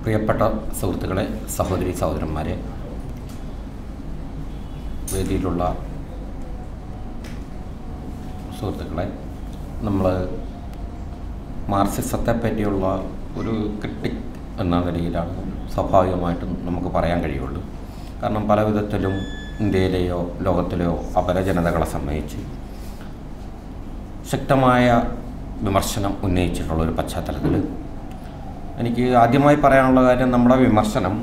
പ്രിയപ്പെട്ട സുഹൃത്തുക്കളെ സഹോദരി സഹോദരന്മാരെ വേദിയിലുള്ള സുഹൃത്തുക്കളെ നമ്മൾ മാർസിസത്തെ പറ്റിയുള്ള ഒരു ക്രിട്ടിക് എന്ന നിലയിലാണ് സ്വാഭാവികമായിട്ടും നമുക്ക് പറയാൻ കഴിയുള്ളൂ കാരണം പല വിധത്തിലും ഇന്ത്യയിലെയോ ലോകത്തിലെയോ അപരജനതകളെ സംബന്ധിച്ച് ശക്തമായ വിമർശനം ഉന്നയിച്ചിട്ടുള്ള ഒരു പശ്ചാത്തലത്തിൽ എനിക്ക് ആദ്യമായി പറയാനുള്ള കാര്യം നമ്മുടെ വിമർശനം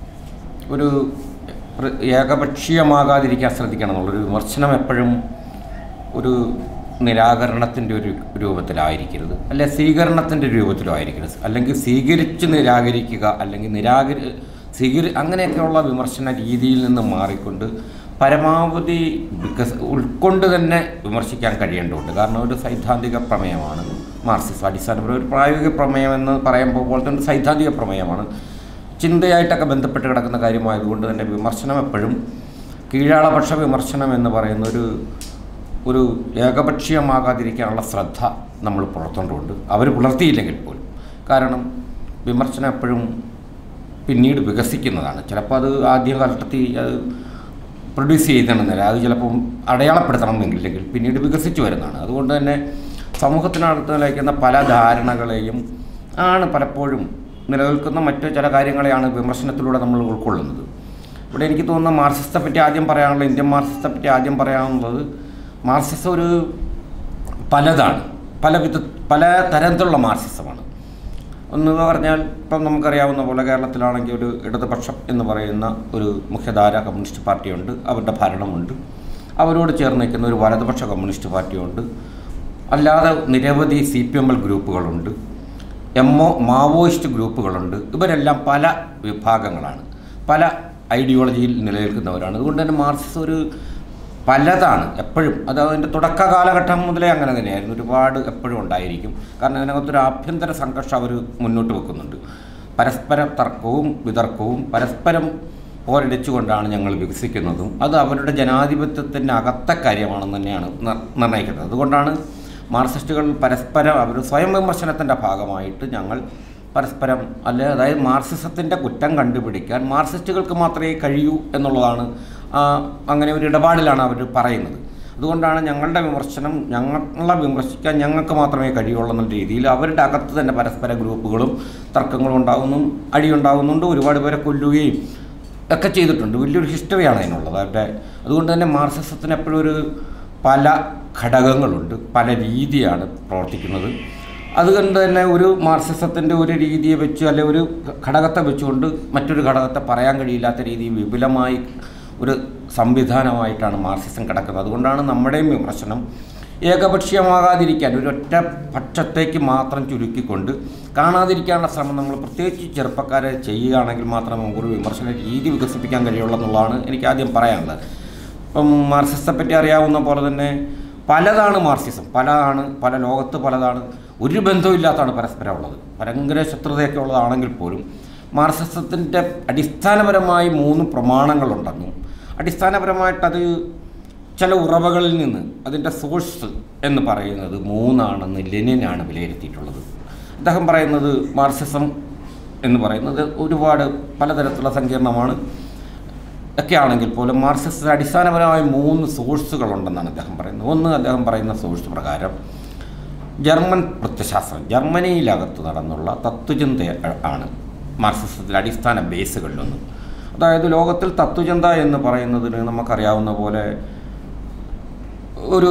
ഒരു പ്ര- ഏകപക്ഷീയമാകാതിരിക്കാൻ ശ്രദ്ധിക്കണം എന്നുള്ളൊരു വിമർശനം എപ്പോഴും ഒരു നിരാകരണത്തിൻ്റെ ഒരു രൂപത്തിലായിരിക്കരുത് അല്ലെ സ്വീകരണത്തിൻ്റെ രൂപത്തിലോ ആയിരിക്കരുത് അല്ലെങ്കിൽ സ്വീകരിച്ച് നിരാകരിക്കുക അല്ലെങ്കിൽ നിരാകരി സ്വീകരി അങ്ങനെയൊക്കെയുള്ള വിമർശന രീതിയിൽ നിന്ന് മാറിക്കൊണ്ട് പരമാവധി വികസ ഉൾക്കൊണ്ട് തന്നെ വിമർശിക്കാൻ കഴിയേണ്ടതുണ്ട് കാരണം ഒരു സൈദ്ധാന്തിക പ്രമേയമാണ് മാർക്സിസം അടിസ്ഥാനപരം ഒരു പ്രായോഗിക പ്രമേയം എന്ന് പറയുമ്പോൾ പോലെ തന്നെ സൈദ്ധാന്തിക പ്രമേയമാണ് ചിന്തയായിട്ടൊക്കെ ബന്ധപ്പെട്ട് കിടക്കുന്ന കാര്യമായതുകൊണ്ട് തന്നെ വിമർശനം എപ്പോഴും കീഴാളപക്ഷ വിമർശനം എന്ന് പറയുന്ന ഒരു ഒരു ഏകപക്ഷീയമാകാതിരിക്കാനുള്ള ശ്രദ്ധ നമ്മൾ പുലർത്തേണ്ടതുണ്ട് അവർ പുലർത്തിയില്ലെങ്കിൽ പോലും കാരണം വിമർശനം എപ്പോഴും പിന്നീട് വികസിക്കുന്നതാണ് ചിലപ്പോൾ അത് ആദ്യ കാലഘട്ടത്തിൽ അത് പ്രൊഡ്യൂസ് ചെയ്തണമെന്നില്ല അത് ചിലപ്പം അടയാളപ്പെടുത്തണമെന്നില്ലെങ്കിൽ പിന്നീട് വികസിച്ചു വരുന്നതാണ് അതുകൊണ്ട് തന്നെ സമൂഹത്തിനകത്ത് നിലയ്ക്കുന്ന പല ധാരണകളെയും ആണ് പലപ്പോഴും നിലനിൽക്കുന്ന മറ്റ് ചില കാര്യങ്ങളെയാണ് വിമർശനത്തിലൂടെ നമ്മൾ ഉൾക്കൊള്ളുന്നത് ഇവിടെ എനിക്ക് തോന്നുന്ന മാർക്സിസത്തെ പറ്റി ആദ്യം പറയാനുള്ളത് ഇന്ത്യൻ മാർക്സിസത്തെ പറ്റി ആദ്യം പറയാനുള്ളത് മാർക്സിസം ഒരു പലതാണ് പല വിധ പല തരത്തിലുള്ള മാർക്സിസമാണ് ഒന്ന് പറഞ്ഞാൽ ഇപ്പം നമുക്കറിയാവുന്ന പോലെ കേരളത്തിലാണെങ്കിൽ ഒരു ഇടതുപക്ഷം എന്ന് പറയുന്ന ഒരു മുഖ്യധാര കമ്മ്യൂണിസ്റ്റ് പാർട്ടിയുണ്ട് അവരുടെ ഭരണമുണ്ട് അവരോട് ചേർന്ന് നിൽക്കുന്ന ഒരു വലതുപക്ഷ കമ്മ്യൂണിസ്റ്റ് പാർട്ടിയുണ്ട് അല്ലാതെ നിരവധി സി പി എം എൽ ഗ്രൂപ്പുകളുണ്ട് എം ഒ മാവോയിസ്റ്റ് ഗ്രൂപ്പുകളുണ്ട് ഇവരെല്ലാം പല വിഭാഗങ്ങളാണ് പല ഐഡിയോളജിയിൽ നിലനിൽക്കുന്നവരാണ് അതുകൊണ്ട് തന്നെ മാർക്സിസം ഒരു പലതാണ് എപ്പോഴും അത് അതിൻ്റെ തുടക്ക കാലഘട്ടം മുതലേ അങ്ങനെ തന്നെയായിരുന്നു ഒരുപാട് എപ്പോഴും ഉണ്ടായിരിക്കും കാരണം അതിനകത്തൊരു ആഭ്യന്തര സംഘർഷം അവർ മുന്നോട്ട് വെക്കുന്നുണ്ട് പരസ്പര തർക്കവും വിതർക്കവും പരസ്പരം പോരടിച്ചുകൊണ്ടാണ് ഞങ്ങൾ വികസിക്കുന്നതും അത് അവരുടെ ജനാധിപത്യത്തിൻ്റെ അകത്ത കാര്യമാണെന്ന് തന്നെയാണ് നിർ- നിർണ്ണയിക്കുന്നത് അതുകൊണ്ടാണ് മാർക്സിസ്റ്റുകൾ പരസ്പരം അവർ സ്വയം വിമർശനത്തിൻ്റെ ഭാഗമായിട്ട് ഞങ്ങൾ പരസ്പരം അല്ലെ അതായത് മാർക്സിസത്തിൻ്റെ കുറ്റം കണ്ടുപിടിക്കാൻ മാർക്സിസ്റ്റുകൾക്ക് മാത്രമേ കഴിയൂ എന്നുള്ളതാണ് ആ, അങ്ങനെ ഒരു ഇടപാടിലാണ് അവർ പറയുന്നത് അതുകൊണ്ടാണ് ഞങ്ങളുടെ വിമർശനം ഞങ്ങളെ വിമർശിക്കാൻ ഞങ്ങൾക്ക് മാത്രമേ കഴിയുള്ളൂ എന്നുള്ള രീതിയിൽ അവരുടെ അകത്ത് തന്നെ പരസ്പര ഗ്രൂപ്പുകളും തർക്കങ്ങളും ഉണ്ടാകുന്നു അടിയുണ്ടാകുന്നുണ്ട് ഒരുപാട് പേരെ കൊല്ലുകയും ഒക്കെ ചെയ്തിട്ടുണ്ട് വലിയൊരു ഹിസ്റ്ററിയാണ് അതിനുള്ളത് അവരുടെ അതുകൊണ്ട് തന്നെ മാർക്സിസത്തിന് എപ്പോഴും ഒരു പല ഘടകങ്ങളുണ്ട് പല രീതിയാണ് പ്രവർത്തിക്കുന്നത് അതുകൊണ്ട് തന്നെ ഒരു മാർക്സിസത്തിൻ്റെ ഒരു രീതിയെ വെച്ച് അല്ലെ ഒരു ഘടകത്തെ വെച്ചുകൊണ്ട് മറ്റൊരു ഘടകത്തെ പറയാൻ കഴിയില്ലാത്ത രീതിയിൽ വിപുലമായി ഒരു സംവിധാനമായിട്ടാണ് മാർക്സിസം കിടക്കുന്നത് അതുകൊണ്ടാണ് നമ്മുടെയും വിമർശനം ഏകപക്ഷീയമാകാതിരിക്കാൻ ഒരു ഒറ്റ പക്ഷത്തേക്ക് മാത്രം ചുരുക്കിക്കൊണ്ട് കാണാതിരിക്കാനുള്ള ശ്രമം നമ്മൾ പ്രത്യേകിച്ച് ചെറുപ്പക്കാരെ ചെയ്യുകയാണെങ്കിൽ മാത്രമേ നമുക്കൊരു വിമർശന രീതി വികസിപ്പിക്കാൻ കഴിയുള്ളൂ എന്നുള്ളതാണ് എനിക്ക് ആദ്യം പറയാനുള്ളത് ഇപ്പം മാർക്സിസത്തെ പറ്റി അറിയാവുന്ന പോലെ തന്നെ പലതാണ് മാർക്സിസം പലതാണ് പല ലോകത്ത് പലതാണ് ഒരു ബന്ധമില്ലാത്തതാണ് പരസ്പരം ഉള്ളത് ഭയങ്കര ശത്രുതയൊക്കെ ഉള്ളതാണെങ്കിൽ പോലും മാർക്സിസത്തിൻ്റെ അടിസ്ഥാനപരമായി മൂന്ന് പ്രമാണങ്ങളുണ്ടെന്നും അടിസ്ഥാനപരമായിട്ടത് ചില ഉറവകളിൽ നിന്ന് അതിൻ്റെ സോഴ്സ് എന്ന് പറയുന്നത് മൂന്നാണെന്ന് ലെനിനാണ് വിലയിരുത്തിയിട്ടുള്ളത് അദ്ദേഹം പറയുന്നത് മാർക്സിസം എന്ന് പറയുന്നത് ഒരുപാട് പലതരത്തിലുള്ള സങ്കീർണമാണ് ഒക്കെ ആണെങ്കിൽ പോലും മാർക്സിസത്തിന് അടിസ്ഥാനപരമായ മൂന്ന് സോഴ്സുകളുണ്ടെന്നാണ് അദ്ദേഹം പറയുന്നത് ഒന്ന് അദ്ദേഹം പറയുന്ന സോഴ്സ് പ്രകാരം ജർമ്മൻ പ്രത്യശാസ്ത്രം ജർമ്മനിയിലകത്ത് നടന്നുള്ള തത്വചിന്ത ആണ് മാർക്സിസത്തിൻ്റെ അടിസ്ഥാന ബേസുകളിലൊന്ന് അതായത് ലോകത്തിൽ തത്വചിന്ത എന്ന് പറയുന്നതിന് നമുക്കറിയാവുന്ന പോലെ ഒരു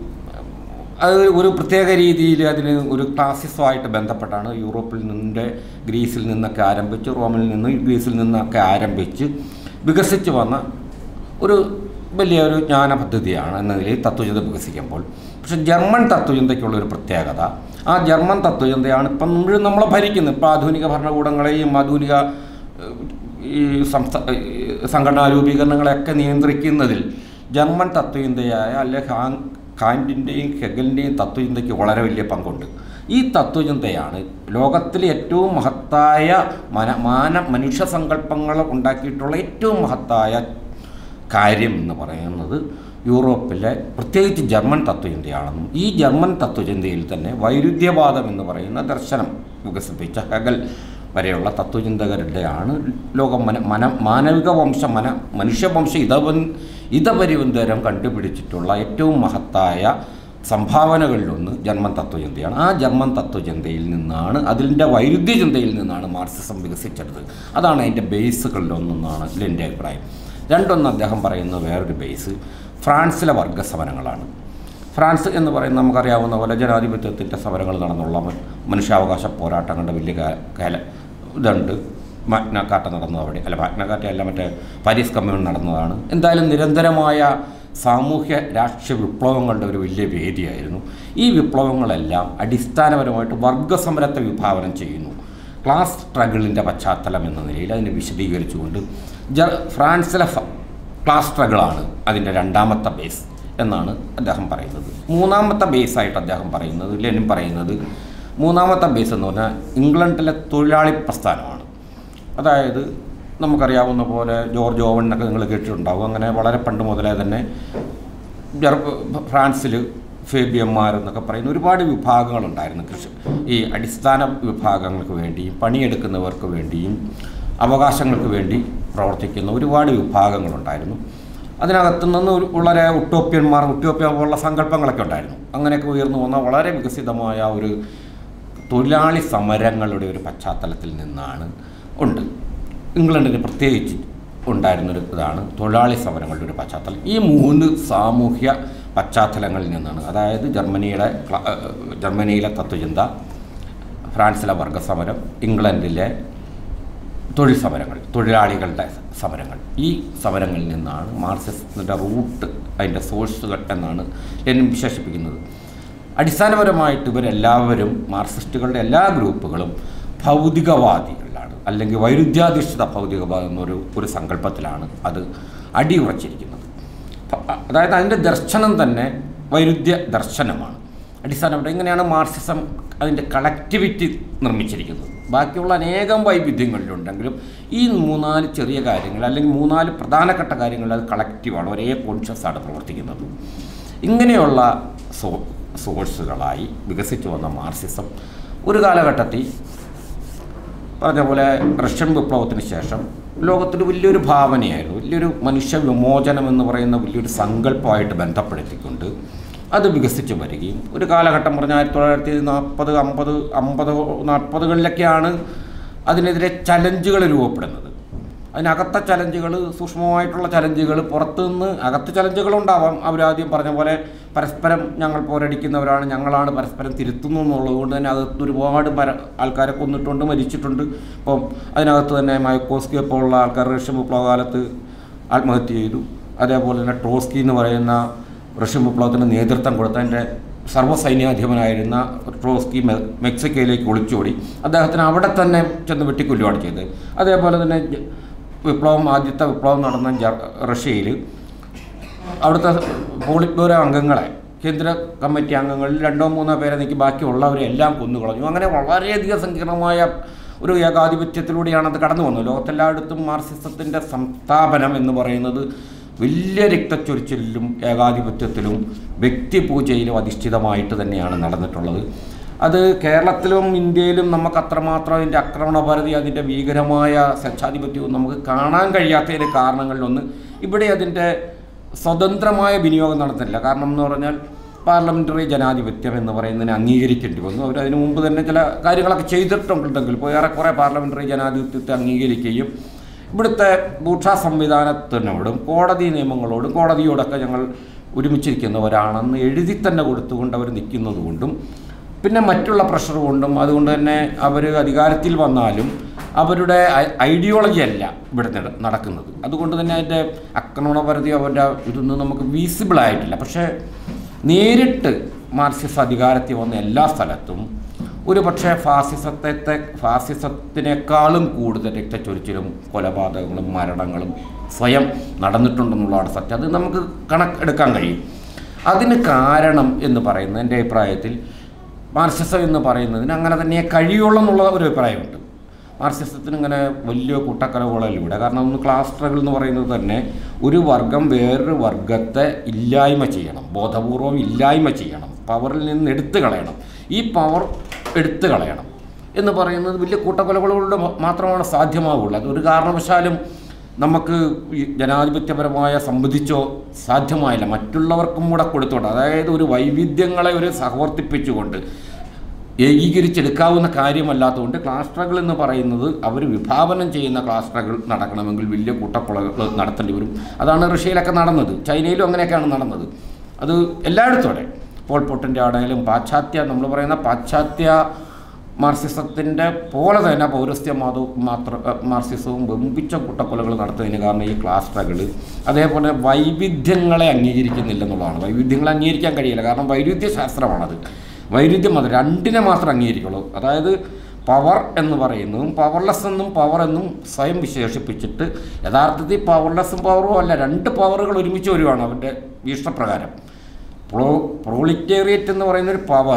അത് ഒരു പ്രത്യേക രീതിയിൽ അതിന് ഒരു ക്ലാസിസമായിട്ട് ബന്ധപ്പെട്ടാണ് യൂറോപ്പിൽ നിന്നിൻ്റെ ഗ്രീസിൽ നിന്നൊക്കെ ആരംഭിച്ച് റോമിൽ നിന്ന് ഗ്രീസിൽ നിന്നൊക്കെ ആരംഭിച്ച് വികസിച്ച് വന്ന ഒരു വലിയ ഒരു ജ്ഞാന പദ്ധതിയാണ് എന്ന നിലയിൽ തത്വചിന്ത വികസിക്കുമ്പോൾ പക്ഷെ ജർമ്മൻ തത്വചിന്തയ്ക്കുള്ള ഒരു പ്രത്യേകത ആ ജർമ്മൻ തത്വചിന്തയാണ് ഇപ്പം മുഴുവൻ നമ്മളെ ഭരിക്കുന്നത് ഇപ്പോൾ ആധുനിക ഭരണകൂടങ്ങളെയും ആധുനിക ഏഹ്, ഈ സംസ്ഥ ഈ സംഘടനാ രൂപീകരണങ്ങളെയൊക്കെ നിയന്ത്രിക്കുന്നതിൽ ജർമ്മൻ തത്വചിന്തയായ അല്ലെ ഹാങ് കാൻറ്റിൻ്റെയും ഹെഗലിൻ്റെയും തത്വചിന്തയ്ക്ക് വളരെ വലിയ പങ്കുണ്ട് ഈ തത്വചിന്തയാണ് ലോകത്തിലെ ഏറ്റവും മഹത്തായ മന മാന മനുഷ്യ സങ്കല്പങ്ങൾ ഉണ്ടാക്കിയിട്ടുള്ള ഏറ്റവും മഹത്തായ കാര്യം എന്ന് പറയുന്നത് യൂറോപ്പിലെ പ്രത്യേകിച്ച് ജർമ്മൻ തത്വചിന്തയാണെന്നും ഈ ജർമ്മൻ തത്വചിന്തയിൽ തന്നെ വൈരുദ്ധ്യവാദം എന്ന് പറയുന്ന ദർശനം വികസിപ്പിച്ച ഹെഗൽ വരെയുള്ള തത്വചിന്തകരുടെയാണ് ലോകം മന മന മാനവിക വംശ മന മനുഷ്യവംശ ഇതവൻ ഇതപരിവന്തരം കണ്ടുപിടിച്ചിട്ടുള്ള ഏറ്റവും മഹത്തായ സംഭാവനകളിലൊന്ന് ജർമ്മൻ തത്വചിന്തയാണ് ആ ജർമ്മൻ തത്വചിന്തയിൽ നിന്നാണ് അതിൻ്റെ വൈരുദ്ധ്യ ചിന്തയിൽ നിന്നാണ് മാർക്സിസം വികസിച്ചത് അതാണ് അതിൻ്റെ ബേസുകളിലൊന്നെന്നാണ് എൻ്റെ അഭിപ്രായം രണ്ടൊന്ന് അദ്ദേഹം പറയുന്ന വേറൊരു ബേസ് ഫ്രാൻസിലെ വർഗസമരങ്ങളാണ് ഫ്രാൻസ് എന്ന് പറയുന്ന നമുക്കറിയാവുന്ന പോലെ ജനാധിപത്യത്തിൻ്റെ സമരങ്ങൾ നടന്നുള്ള മ- മനുഷ്യാവകാശ പോരാട്ടങ്ങളുടെ വലിയ കാ- കാല ഇതുണ്ട് മാഗ്നക്കാട്ട നടന്നത് അവിടെ അല്ല മാഗ്നക്കാട്ട അല്ല മറ്റേ പാരീസ് കമ്മ്യൂൺ നടന്നതാണ് എന്തായാലും നിരന്തരമായ സാമൂഹ്യ രാഷ്ട്രീയ വിപ്ലവങ്ങളുടെ ഒരു വലിയ വേദിയായിരുന്നു ഈ വിപ്ലവങ്ങളെല്ലാം അടിസ്ഥാനപരമായിട്ട് വർഗസമരത്തെ വിഭാവനം ചെയ്യുന്നു ക്ലാസ് സ്ട്രഗിളിൻ്റെ പശ്ചാത്തലം എന്ന നിലയിൽ അതിനെ വിശദീകരിച്ചുകൊണ്ട് ജ ഫ്രാൻസിലെ ഫ- ക്ലാസ് സ്ട്രഗിളാണ് അതിൻ്റെ രണ്ടാമത്തെ ബേസ് എന്നാണ് അദ്ദേഹം പറയുന്നത് മൂന്നാമത്തെ ബേസായിട്ട് അദ്ദേഹം പറയുന്നത് ലെനിൻ പറയുന്നത് മൂന്നാമത്തെ ബേസ് എന്ന് പറഞ്ഞാൽ ഇംഗ്ലണ്ടിലെ തൊഴിലാളി പ്രസ്ഥാനമാണ് അതായത് നമുക്കറിയാവുന്ന പോലെ ജോർജ് ഓവൻ എന്നൊക്കെ നിങ്ങൾ കേട്ടിട്ടുണ്ടാവും അങ്ങനെ വളരെ പണ്ട് മുതലേ തന്നെ ജർ ഫ്രാൻസിൽ ഫേബിയന്മാർ എന്നൊക്കെ പറയുന്ന ഒരുപാട് വിഭാഗങ്ങളുണ്ടായിരുന്നു കൃഷി ഈ അടിസ്ഥാന വിഭാഗങ്ങൾക്ക് വേണ്ടിയും പണിയെടുക്കുന്നവർക്ക് വേണ്ടിയും അവകാശങ്ങൾക്ക് വേണ്ടി പ്രവർത്തിക്കുന്ന ഒരുപാട് വിഭാഗങ്ങളുണ്ടായിരുന്നു അതിനകത്തു നിന്ന് ഒരു വളരെ ഉട്ടോപ്യന്മാർ ഉട്ടോപ്യ പോലുള്ള സങ്കല്പങ്ങളൊക്കെ ഉണ്ടായിരുന്നു അങ്ങനെയൊക്കെ ഉയർന്നു വന്ന വളരെ വികസിതമായ ഒരു തൊഴിലാളി സമരങ്ങളുടെ ഒരു പശ്ചാത്തലത്തിൽ നിന്നാണ് ഉണ്ട് ഇംഗ്ലണ്ടിന് പ്രത്യേകിച്ച് ഉണ്ടായിരുന്നൊരു ഇതാണ് തൊഴിലാളി സമരങ്ങളുടെ ഒരു പശ്ചാത്തലം ഈ മൂന്ന് സാമൂഹ്യ പശ്ചാത്തലങ്ങളിൽ നിന്നാണ് അതായത് ജർമ്മനിയുടെ ക്ല- ഏഹ് ജർമ്മനിയിലെ തത്വചിന്ത ഫ്രാൻസിലെ വർഗസമരം ഇംഗ്ലണ്ടിലെ തൊഴിൽ സമരങ്ങൾ തൊഴിലാളികളുടെ സമരങ്ങൾ ഈ സമരങ്ങളിൽ നിന്നാണ് മാർക്സിസത്തിൻ്റെ റൂട്ട് അതിൻ്റെ സോഴ്സുകൾ എന്നാണ് ലെനിൻ വിശേഷിപ്പിക്കുന്നത് അടിസ്ഥാനപരമായിട്ട് ഇവരെല്ലാവരും മാർക്സിസ്റ്റുകളുടെ എല്ലാ ഗ്രൂപ്പുകളും ഭൗതികവാദികളാണ് അല്ലെങ്കിൽ വൈരുദ്ധ്യാധിഷ്ഠിത ഭൗതികവാദം എന്നൊരു ഒരു സങ്കല്പത്തിലാണ് അത് അടിയുറച്ചിരിക്കുന്നത് പ- അതായത് അതിൻ്റെ ദർശനം തന്നെ വൈരുദ്ധ്യ ദർശനമാണ് അടിസ്ഥാനപരം ഇങ്ങനെയാണ് മാർക്സിസം അതിൻ്റെ കളക്ടിവിറ്റി നിർമ്മിച്ചിരിക്കുന്നത് ബാക്കിയുള്ള അനേകം വൈവിധ്യങ്ങളിലുണ്ടെങ്കിലും ഈ മൂന്നാല് ചെറിയ കാര്യങ്ങൾ അല്ലെങ്കിൽ മൂന്നാല് പ്രധാനപ്പെട്ട കാര്യങ്ങൾ അത് കളക്റ്റീവാണ് ഒരേ കോൺഷ്യസ് ആണ് പ്രവർത്തിക്കുന്നത് ഇങ്ങനെയുള്ള സോ സോഴ്സുകളായി വികസിച്ചു വന്ന മാർക്സിസം ഒരു കാലഘട്ടത്തിൽ പറഞ്ഞ പോലെ റഷ്യൻ വിപ്ലവത്തിന് ശേഷം ലോകത്തിന് വലിയൊരു ഭാവനയായിരുന്നു വലിയൊരു മനുഷ്യ വിമോചനം എന്ന് പറയുന്ന വലിയൊരു സങ്കല്പമായിട്ട് ബന്ധപ്പെടുത്തിക്കൊണ്ട് അത് വികസിച്ച് വരികയും ഒരു കാലഘട്ടം പറഞ്ഞ ആയിരത്തി തൊള്ളായിരത്തി നാൽപ്പത് അമ്പത് അമ്പത് നാൽപ്പതുകളിലൊക്കെയാണ് അതിനെതിരെ ചലഞ്ചുകൾ രൂപപ്പെടുന്നത് അതിനകത്തെ ചലഞ്ചുകൾ സൂക്ഷ്മമായിട്ടുള്ള ചലഞ്ചുകൾ പുറത്തുനിന്ന് അകത്ത് ചലഞ്ചുകളുണ്ടാവാം അവരാദ്യം പറഞ്ഞ പോലെ പരസ്പരം ഞങ്ങൾ പോരടിക്കുന്നവരാണ് ഞങ്ങളാണ് പരസ്പരം തിരുത്തുന്നു എന്നുള്ളത് കൊണ്ട് തന്നെ അകത്ത് ഒരുപാട് മര ആൾക്കാരെ കൊന്നിട്ടുണ്ട് മരിച്ചിട്ടുണ്ട് ഇപ്പം അതിനകത്ത് തന്നെ മയക്കോസ്കിയെ പോലുള്ള ആൾക്കാർ റഷ്യൻ വിപ്ലവകാലത്ത് ആത്മഹത്യ ചെയ്തു അതേപോലെ തന്നെ ട്രോസ്കി എന്ന് പറയുന്ന റഷ്യൻ വിപ്ലവത്തിന് നേതൃത്വം കൊടുത്തതിൻ്റെ സർവ്വസൈന്യാധിപനായിരുന്ന ട്രോസ്കി മെ മെക്സിക്കോയിലേക്ക് ഒളിച്ചോടി അദ്ദേഹത്തിന് അവിടെ തന്നെ ചെന്ന് വെട്ടിക്കൊല്ലുകയാണ് ചെയ്തത് അതേപോലെ തന്നെ ജ- വിപ്ലവം ആദ്യത്തെ വിപ്ലവം നടന്ന ജ- റഷ്യയിൽ അവിടുത്തെ പോളിറ്റ് ബ്യൂറോ അംഗങ്ങളെ കേന്ദ്ര കമ്മിറ്റി അംഗങ്ങളിൽ രണ്ടോ മൂന്നോ പേരെ നീക്കി ബാക്കിയുള്ളവരെ എല്ലാം കൊന്നുകളഞ്ഞു അങ്ങനെ വളരെയധികം സങ്കീർണമായ ഒരു ഏകാധിപത്യത്തിലൂടെയാണ് അത് കടന്നു വന്നത് ലോകത്തെല്ലായിടത്തും മാർക്സിസത്തിൻ്റെ സംസ്ഥാപനം എന്ന് പറയുന്നത് വലിയ രക്തച്ചൊരിച്ചിലും ഏകാധിപത്യത്തിലും വ്യക്തിപൂജയിലും അധിഷ്ഠിതമായിട്ട് തന്നെയാണ് നടന്നിട്ടുള്ളത് അത് കേരളത്തിലും ഇന്ത്യയിലും നമുക്ക് അത്രമാത്രം അതിൻ്റെ ആക്രമണപരതി അതിൻ്റെ ഭീകരമായ സ്വച്ഛാധിപത്യവും നമുക്ക് കാണാൻ കഴിയാത്തതിൻ്റെ കാരണങ്ങളിലൊന്ന് ഇവിടെ അതിൻ്റെ സ്വതന്ത്രമായ വിനിയോഗം നടന്നില്ല കാരണം എന്ന് പറഞ്ഞാൽ പാർലമെൻ്ററി ജനാധിപത്യം എന്ന് പറയുന്നതിനെ അംഗീകരിക്കേണ്ടി വന്നു അവർ അതിനു മുമ്പ് തന്നെ ചില കാര്യങ്ങളൊക്കെ ചെയ്തിട്ടുണ്ടെങ്കിൽ ഇപ്പോൾ ഏറെക്കുറെ പാർലമെൻ്ററി ജനാധിപത്യത്തെ അംഗീകരിക്കുകയും ഇവിടുത്തെ ഭൂഷാ സംവിധാനത്തിനോടും കോടതി നിയമങ്ങളോടും കോടതിയോടൊക്കെ ഞങ്ങൾ ഒരുമിച്ചിരിക്കുന്നവരാണെന്ന് എഴുതി തന്നെ കൊടുത്തുകൊണ്ട് അവർ നിൽക്കുന്നത് കൊണ്ടും പിന്നെ മറ്റുള്ള പ്രഷർ കൊണ്ടും അതുകൊണ്ട് തന്നെ അവർ അധികാരത്തിൽ വന്നാലും അവരുടെ ഐഡിയോളജി അല്ല ഇവിടെ നട- നടക്കുന്നത് അതുകൊണ്ട് തന്നെ അതിൻ്റെ ആക്രമണപരിധി അവരുടെ ഇതൊന്നും നമുക്ക് വിസിബിൾ ആയിട്ടില്ല പക്ഷേ നേരിട്ട് മാർക്സിസ്റ്റ് അധികാരത്തിൽ വന്ന എല്ലാ സ്ഥലത്തും ഒരു പക്ഷേ ഫാസിസത്തെ ഫാസിസത്തിനേക്കാളും കൂടുതൽ രക്തച്ചൊരിച്ചിലും കൊലപാതകങ്ങളും മരണങ്ങളും സ്വയം നടന്നിട്ടുണ്ടെന്നുള്ളതാണ് സത്യം അത് നമുക്ക് കണക്കെടുക്കാൻ കഴിയും അതിന് കാരണം എന്ന് പറയുന്നത് എൻ്റെ അഭിപ്രായത്തിൽ മാർക്സിസം എന്ന് പറയുന്നതിന് അങ്ങനെ തന്നെ കഴിയുള്ളൂ എന്നുള്ള ഒരു അഭിപ്രായമുണ്ട് മാർക്സിസത്തിന് ഇങ്ങനെ വലിയ കൂട്ടക്കലവുകളിലൂടെ കാരണം ഒന്ന് ക്ലാസ് സ്ട്രഗിൾ എന്ന് പറയുന്നത് തന്നെ ഒരു വർഗം വേറൊരു വർഗത്തെ ഇല്ലായ്മ ചെയ്യണം ബോധപൂർവം ഇല്ലായ്മ ചെയ്യണം പവറിൽ നിന്ന് എടുത്തു കളയണം ഈ പവർ എടുത്തു കളയണം എന്ന് പറയുന്നത് വലിയ കൂട്ടക്കൊലകളോട് മാത്രമാണ് സാധ്യമാവുള്ളൂ അത് ഒരു കാരണവശാലും നമുക്ക് ഈ ജനാധിപത്യപരമായ സംബന്ധിച്ചോ സാധ്യമായില്ല മറ്റുള്ളവർക്കും കൂടെ കൊടുത്തുകൊണ്ട് അതായത് ഒരു വൈവിധ്യങ്ങളെ ഒരു സഹവർത്തിപ്പിച്ചുകൊണ്ട് ഏകീകരിച്ചെടുക്കാവുന്ന കാര്യമല്ലാത്തതുകൊണ്ട് ക്ലാസ്റ്ററുകൾ എന്ന് പറയുന്നത് അവർ വിഭാവനം ചെയ്യുന്ന ക്ലാസ്റ്ററുകൾ നടക്കണമെങ്കിൽ വലിയ കൂട്ടക്കൊലകൾ നടത്തേണ്ടി വരും അതാണ് റഷ്യയിലൊക്കെ നടന്നത് ചൈനയിലും അങ്ങനെയൊക്കെയാണ് നടന്നത് അത് എല്ലായിടത്തും അവിടെ പോൾ പൊട്ടിൻ്റെ ആണെങ്കിലും പാശ്ചാത്യ നമ്മൾ പറയുന്ന പാശ്ചാത്യ മാർസിസത്തിൻ്റെ പോലെ തന്നെ പൗരസ്ത്യ മാത മാത്ര മാർസിസവും വെമ്പിച്ച കൂട്ടക്കൊലകൾ നടത്തുന്നതിന് കാരണം ഈ ക്ലാസ്റ്ററുകൾ അതേപോലെ വൈവിധ്യങ്ങളെ അംഗീകരിക്കുന്നില്ലെന്നുള്ളതാണ് വൈവിധ്യങ്ങളെ അംഗീകരിക്കാൻ കഴിയില്ല കാരണം വൈരുദ്ധ്യ ശാസ്ത്രമാണത് വൈരുദ്ധ്യം അത് രണ്ടിനെ മാത്രം അംഗീകരിക്കുള്ളൂ അതായത് പവർ എന്ന് പറയുന്നതും പവർലെസ് എന്നും പവർ എന്നും സ്വയം വിശേഷിപ്പിച്ചിട്ട് യഥാർത്ഥത്തിൽ പവർലെസ്സും പവറും അല്ല രണ്ട് പവറുകൾ ഒരുമിച്ച് വരുവാണ് അവൻ്റെ വീക്ഷണപ്രകാരം പ്രോ പ്രോളിറ്റേറിയറ്റ് എന്ന് പറയുന്ന ഒരു പവർ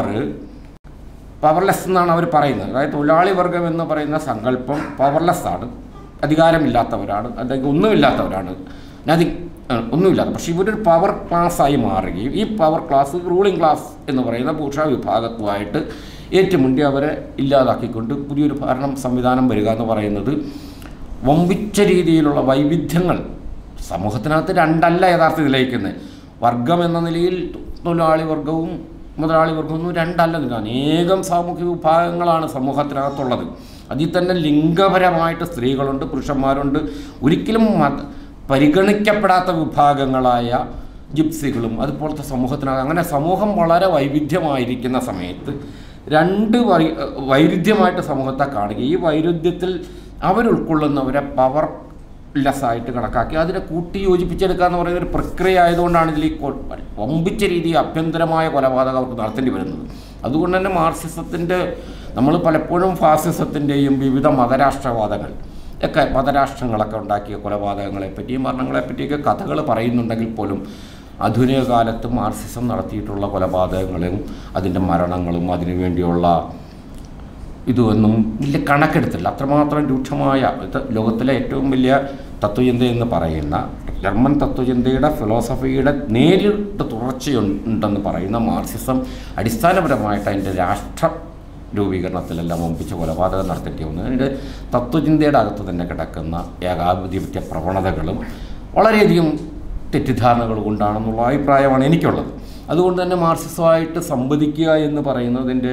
പവർലെസ് എന്നാണ് അവർ പറയുന്നത് അതായത് തൊഴിലാളി വർഗം എന്ന് പറയുന്ന സങ്കല്പം പവർലെസ് ആണ് അധികാരമില്ലാത്തവരാണ് അല്ലെങ്കിൽ ഒന്നുമില്ലാത്തവരാണ് നതി ഒന്നുമില്ലാത്ത പക്ഷേ ഇവരൊരു പവർ ക്ലാസ്സായി മാറുകയും ഈ പവർ ക്ലാസ് റൂളിംഗ് ക്ലാസ് എന്ന് പറയുന്ന ഭൂഷ വിഭാഗത്തുമായിട്ട് ഏറ്റുമുണ്ടി അവരെ ഇല്ലാതാക്കിക്കൊണ്ട് പുതിയൊരു ഭരണം സംവിധാനം വരിക എന്ന് പറയുന്നത് വമ്പിച്ച രീതിയിലുള്ള വൈവിധ്യങ്ങൾ സമൂഹത്തിനകത്ത് രണ്ടല്ല യഥാർത്ഥത്തിൽ ലയിക്കുന്നത് വർഗം എന്ന നിലയിൽ തൊഴിലാളി വർഗവും മുതലാളി വർഗമൊന്നും രണ്ടല്ല ഇത് അനേകം സാമൂഹിക വിഭാഗങ്ങളാണ് സമൂഹത്തിനകത്തുള്ളത് അതിൽ തന്നെ ലിംഗപരമായിട്ട് സ്ത്രീകളുണ്ട് പുരുഷന്മാരുണ്ട് ഒരിക്കലും മത പരിഗണിക്കപ്പെടാത്ത വിഭാഗങ്ങളായ ജിപ്സികളും അതുപോലത്തെ സമൂഹത്തിനകത്ത് അങ്ങനെ സമൂഹം വളരെ വൈവിധ്യമായിരിക്കുന്ന സമയത്ത് രണ്ട് വൈ വൈരുദ്ധ്യമായിട്ട് സമൂഹത്തെ കാണുക ഈ വൈരുദ്ധ്യത്തിൽ അവരുൾക്കൊള്ളുന്നവരെ പവർ ലെസ് ആയിട്ട് കണക്കാക്കി അതിനെ കൂട്ടി യോജിപ്പിച്ചെടുക്കുക എന്ന് പറയുന്ന ഒരു പ്രക്രിയ ആയതുകൊണ്ടാണ് ഇതിൽ ഈ കൊ- വമ്പിച്ച രീതി ആഭ്യന്തരമായ കൊലപാതകം അവർക്ക് നടത്തേണ്ടി വരുന്നത് അതുകൊണ്ട് തന്നെ മാർക്സിസത്തിൻ്റെ നമ്മൾ പലപ്പോഴും ഫാസിസത്തിൻ്റെയും വിവിധ മതരാഷ്ട്രവാദങ്ങൾ ഒക്കെ മതരാഷ്ട്രങ്ങളൊക്കെ ഉണ്ടാക്കിയ കൊലപാതകങ്ങളെ പറ്റിയും മരണങ്ങളെ പറ്റിയൊക്കെ കഥകൾ പറയുന്നുണ്ടെങ്കിൽ പോലും ആധുനിക കാലത്ത് മാർക്സിസം നടത്തിയിട്ടുള്ള കൊലപാതകങ്ങളും അതിൻ്റെ മരണങ്ങളും അതിനുവേണ്ടിയുള്ള ഇതൊന്നും വലിയ കണക്കെടുത്തില്ല അത്രമാത്രം രൂക്ഷമായ ഇത് ലോകത്തിലെ ഏറ്റവും വലിയ തത്വചിന്ത എന്ന് പറയുന്ന ജർമ്മൻ തത്വചിന്തയുടെ ഫിലോസഫിയുടെ നേരിട്ട് തുടർച്ചയുണ്ടെന്ന് പറയുന്ന മാർക്സിസം അടിസ്ഥാനപരമായിട്ട് അതിൻ്റെ രാഷ്ട്ര രൂപീകരണത്തിലെല്ലാം ഒമ്പിച്ച് കൊലപാതകം നടത്തേണ്ടി വന്നു അതിൻ്റെ തത്വചിന്തയുടെ അകത്ത് തന്നെ കിടക്കുന്ന ഏകാധിപത്യ പ്രവണതകളും വളരെയധികം തെറ്റിദ്ധാരണകൾ കൊണ്ടാണെന്നുള്ള അഭിപ്രായമാണ് എനിക്കുള്ളത് അതുകൊണ്ട് തന്നെ മാർക്സിസമായിട്ട് സംവദിക്കുക എന്ന് പറയുന്നതിൻ്റെ